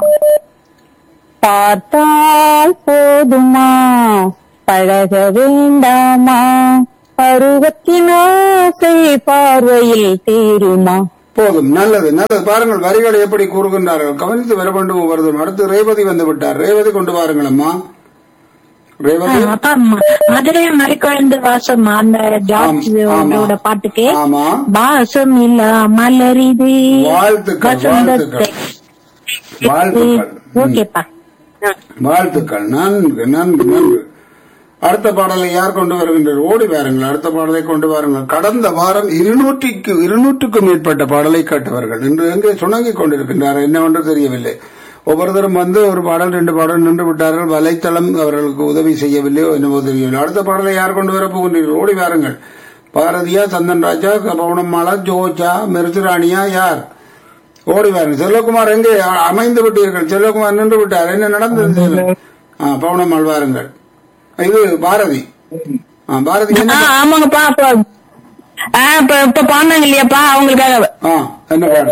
பார்த்தால் போதுமா பழக வேண்டாமா பருவத்தின் ஆசை பார்வையில் தீருமா போதும் நல்லது நல்லது பாருங்கள் வரிகளை எப்படி கூறுகின்றார்கள் கவனித்து வர வேண்டும் ஒவ்வொருவரும் அடுத்து ரேவதி வந்து விட்டார் ரேவதி கொண்டு வாருங்கள் அம்மா ரேவதி அப்பா ம- மதுரை மறைக்குழந்து வாசம் அந்த ஜார்ஜ் ஆமா. ஓட பாட்டுக்கு ஆமா வாசம் இல்ல மலரிது வாழ்த்துக்கள் வசந்தத்தை வாழ்த்துக்கள் வாழ்த்துக்கள் ம். ஓகேப்பா ஆ. வாழ்த்துக்கள் நன்கு நன்கு நன்கு அடுத்த பாடலை யார் கொண்டு வருகின்றார் ஓடி வாருங்கள் அடுத்த பாடலை கொண்டு வாருங்கள் கடந்த வாரம் இருநூற்றிக்கு இருநூற்றுக்கும் மேற்பட்ட பாடலை கேட்டவர்கள் இன்று எங்கே சுணங்கிக் கொண்டிருக்கின்றார் என்னவென்று தெரியவில்லை ஒவ்வொருத்தரும் வந்து ஒரு பாடல் ரெண்டு பாடல் நின்று விட்டார்கள் வலைத்தளம் அவர்களுக்கு உதவி செய்யவில்லையோ என்னவோ தெரியவில்லை அடுத்த பாடலை யார் கொண்டு வரப் போகின்றீர்கள் ஓடி வாருங்கள் பாரதியா சந்தன் ராஜா பவுனம்மாளா ஜோஜா மிருதுராணியா யார் ஓடி வாருங்கள் செல்வகுமார் எங்கே அ- அமைந்து விட்டீர்கள் செல்வகுமார் நின்று விட்டார் என்ன நடந்தது ஆ, பவுனம்மாள் வாருங்கள் இது பாரதி ஆ, பாரதி ஆ, என்ன ஆமாங்கப்பா அப்ப ஆ, இப்ப இப்ப பாடினாங்க இல்லையாப்பா அவங்களுக்காக ஆ என்ன பாடு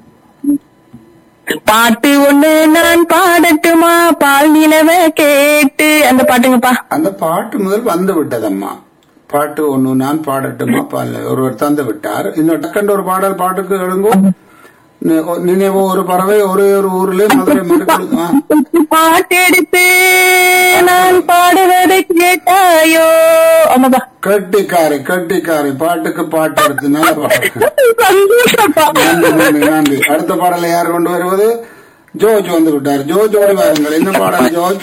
பாட்டு ஒண்ணு நான் பாடட்டுமா பால் நிலவ கேட்டு அந்த பாட்டுங்கப்பா அந்த பாட்டு முதல் வந்து விட்டதம்மா பாட்டு ஒண்ணு நான் பாடட்டுமா பாடல ஒருவர் தந்து விட்டார் இன்னும் டக்கண்ட ஒரு பாடல் பாட்டுக்கு எழுங்கோ நி- நினைவோ ஒரு பறவை ஒரே ஒரு ஊர்ல மதுரை மறுக்கொடு- ஆ பாட்டு எடுத்து நான் பாடுவதை கேட்டாயோ ஆமாப்பா கட்டிக்காரி கட்டிக்காரி பாட்டுக்கு பாட்டு எடுத்து நல்ல பாட்டு சந்தோஷப்பா நன்றி நன்றி நன்றி அடுத்த பாடலை யார் கொண்டு வருவது ஜோர்ஜ் வந்து விட்டார் ஜோர்ஜ் ஓடி வாருங்கள் என்ன பாடல் ஜோர்ஜ்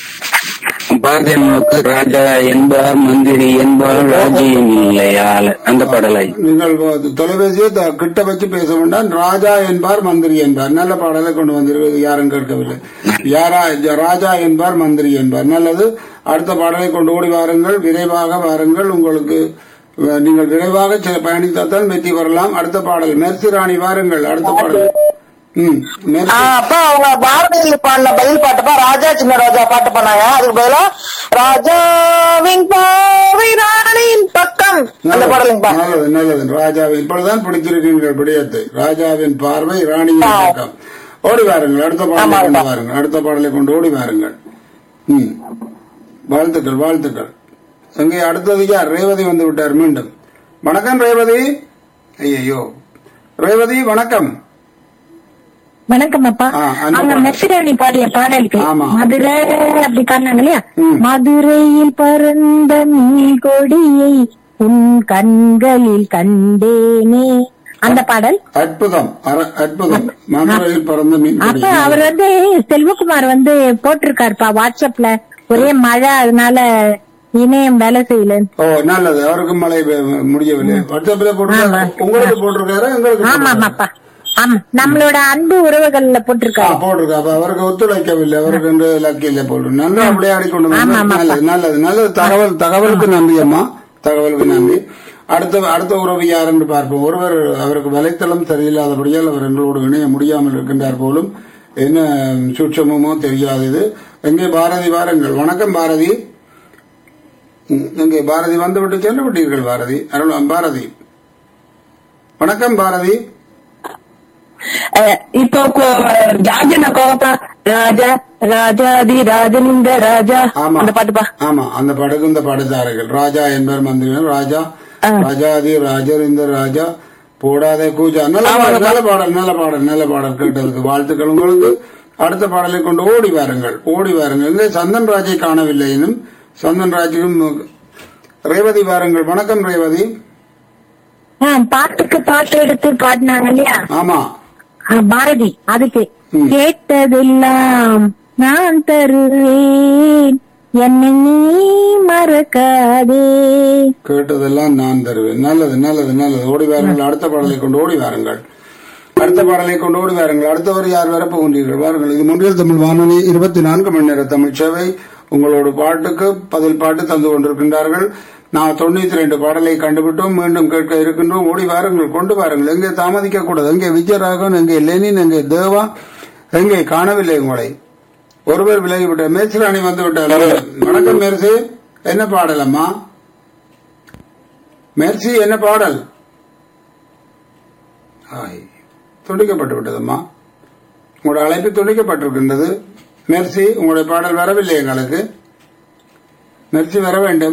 பாரதிய அம்மாவுக்கு ராஜா என்பார் மந்திரி என்பார் ராஜ்யம் இல்லையால அந்த பாடலை நீங்கள் தொலைபேசியை த- கிட்ட வச்சு பேச வேண்டாம் ராஜா என்பார் மந்திரி என்பார் நல்ல பாடலை கொண்டு வந்திருக்கிறது யாரும் கேட்கவில்லை யாரா ஜ- ராஜா என்பார் மந்திரி என்பார் நல்லது அடுத்த பாடலை கொண்டு ஓடி வாருங்கள் விரைவாக வாருங்கள் உங்களுக்கு அஹ், நீங்கள் விரைவாக செ- பயணித்தால்தான் வெற்றி பெறலாம் அடுத்த பாடல் மெர்சி ராணி வாருங்கள் அடுத்த பாடல் ம் ஆ, மெர்சி அப்பா அவங்க பாரதி பாடின பதில் பாட்டுப்பா ராஜா சின்ன ரோஜா பாட்டு பண்ணாங்க அதுக்கு பதிலா ராஜாவின் பாவை ராணியின் பக்கம் அந்த பாடலுங்கப்பா நல்லது நல்லது ராஜாவின் இப்பொழுதுதான் பிடிச்சிருக்கீர்கள் விடயத்தை ராஜாவின் பார்வை ராணியின் பக்கம் ஓடி வாருங்கள் அடுத்த பாடலை கொண்டு வாருங்கள் அடுத்த பாடலை கொண்டு ஓடி வாருங்கள் ம் வாழ்த்துக்கள் வாழ்த்துக்கள் எங்கே அடுத்தது யார் ரேவதி வந்து விட்டார் மீண்டும் வணக்கம் ரேவதி ஐயோ ரேவதி வணக்கம் வணக்கம் அப்பா ஆ, அந்த அவங்க பாடல். மெஸ்ஸிராணி பாடிய பாடலுக்கு ஆமா. மதுரை அப்படி பாடினாங்க இல்லையா ம். மதுரையில் பறந்த மீன் கொடியை உன் கண்களில் கண்டேனே அந்த பாடல் அற்புதம் அர- அற்புதம் மதுரையில் பிறந்த மீன் அப்ப பிடி. அவர் வந்து செல்வகுமார் வந்து போட்டிருக்காருப்பா வாட்ஸ்அப்ல ஒரே மழை அதனால இணையம் வேலை செய்யல ஓ நல்லது அவருக்கு மழை பெ- முடியவில்லை வாட்ஸ்அப்ல போட்டிருக்காரு உங்களுக்கு போட்டிருக்காரு எங்களுக்கு ஆமா போட்டிருக்காரு. ஆமாப்பா ஆமா நம்மளோட அன்பு உறவுகள்ல ஆ, போட்டிருக்காரு போட்டிருக்கு அப்ப அவருக்கு ஒத்துழைக்கவில்லை அவருக்கு என்று லக்கியில போட்டு நன்றி விளையாடி கொண்டு ஆமா, வந்தது. ஆமா. நல்லது நல்லது நல்லது தகவல் தகவலுக்கு நன்றி அம்மா தகவலுக்கு நன்றி அடுத்த அடுத்த உறவு யார் என்று பார்ப்போம் ஒருவர் அவருக்கு வலைத்தளம் சரியில்லாதபடியால் அவர் எங்களோடு இணைய முடியாமல் இருக்கின்றார் போலும் என்ன சூட்சமோ தெரியாதது எங்கே பாரதி வாருங்கள் வணக்கம் பாரதி ம், எங்கே பாரதி வந்துவிட்டு சென்று விட்டீர்கள் பாரதி அருள் பாரதி வணக்கம் பாரதி அஹ் இப்போ ராஜன கோபா ராஜா ராஜாதி ராஜனிந்த ராஜா ஆமா அந்த பாட்டுப்பா ஆமா அந்த படகு இந்த படத்தார்கள் ராஜா என்பவர் மந்திரிகள் ராஜா ஆ. ராஜாதி ராஜர் இந்த ராஜா போடாதே கூஜா நல்ல பாடல் நல்ல பாடல் நல்ல பாடல் நல்ல பாடல் கேட்டதுக்கு வாழ்த்துக்கள் உங்களுக்கு அடுத்த பாடலை கொண்டு ஓடி வாருங்கள் ஓடி வாருங்கள் இங்கே சந்தன் ராஜை காணவில்லை இன்னும் சந்தன் ராஜுக்கும் ரேவதி வாருங்கள் வணக்கம் ரேவதி ஆஹ் பாட்டுக்கு பாட்டு எடுத்து பாடினாங்க இல்லையா ஆமா ஆஹ் பாரதி அதுக்கு ம். கேட்டதெல்லாம் நான் தருவேன் என்னை நீ மறக்காதே கேட்டதெல்லாம் நான் தருவேன் நல்லது நல்லது நல்லது ஓடி வாருங்கள் அடுத்த பாடலை கொண்டு ஓடி வாருங்கள் அடுத்த பாடலை கொண்டு ஓடி வாருங்கள் அடுத்தவர் யார் வர போகின்றீர்கள் வாருங்கள் இது முன்னில் தமிழ் வானொலி இருபத்தி நான்கு மணி நேர தமிழ் சேவை உங்களோட பாட்டுக்கு பதில் பாட்டு தந்து கொண்டிருக்கின்றார்கள் நான் தொண்ணூத்தி ரெண்டு பாடலை கண்டுபிட்டோம் மீண்டும் கேட்க இருக்கின்றோம் ஓடி வாருங்கள் கொண்டு வாருங்கள் எங்கே தாமதிக்க கூடாது எங்கே விஜயராகவன் எங்கே லெனின் எங்கே தேவா எங்கே காணவில்லை உங்களை ஒருவர் விலகிவிட்ட மேசிராணி வந்து விட்டார் வணக்கம் மேரசு என்ன பாடலம்மா மெர்சி என்ன பாடல் ஆய் துண்டிக்கப்பட்டு விட்டதம்மா உங்களோட அழைப்பு துண்டிக்கப்பட்டிருக்கின்றது மெர்சி உங்களுடைய பாடல் வரவில்லை எங்களுக்கு மெர்சி வர வேண்டும்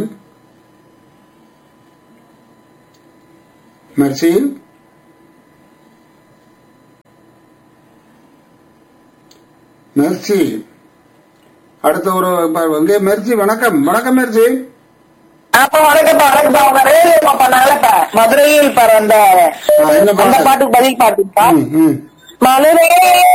மெர்சி மெர்சி அடுத்த ஒரு இங்கே மெர்சி வணக்கம் வணக்கம் மெர்சி அப்ப வணக்கம் வணக்கம் அவங்க ரேடியோ பண்ணாங்கல்ல மதுரையில் பாரு அந்த ஆ, என்ன அந்த பாட்டு பாட்டுக்கு பதில் பாட்டுப்பா ம், ம் மதுரை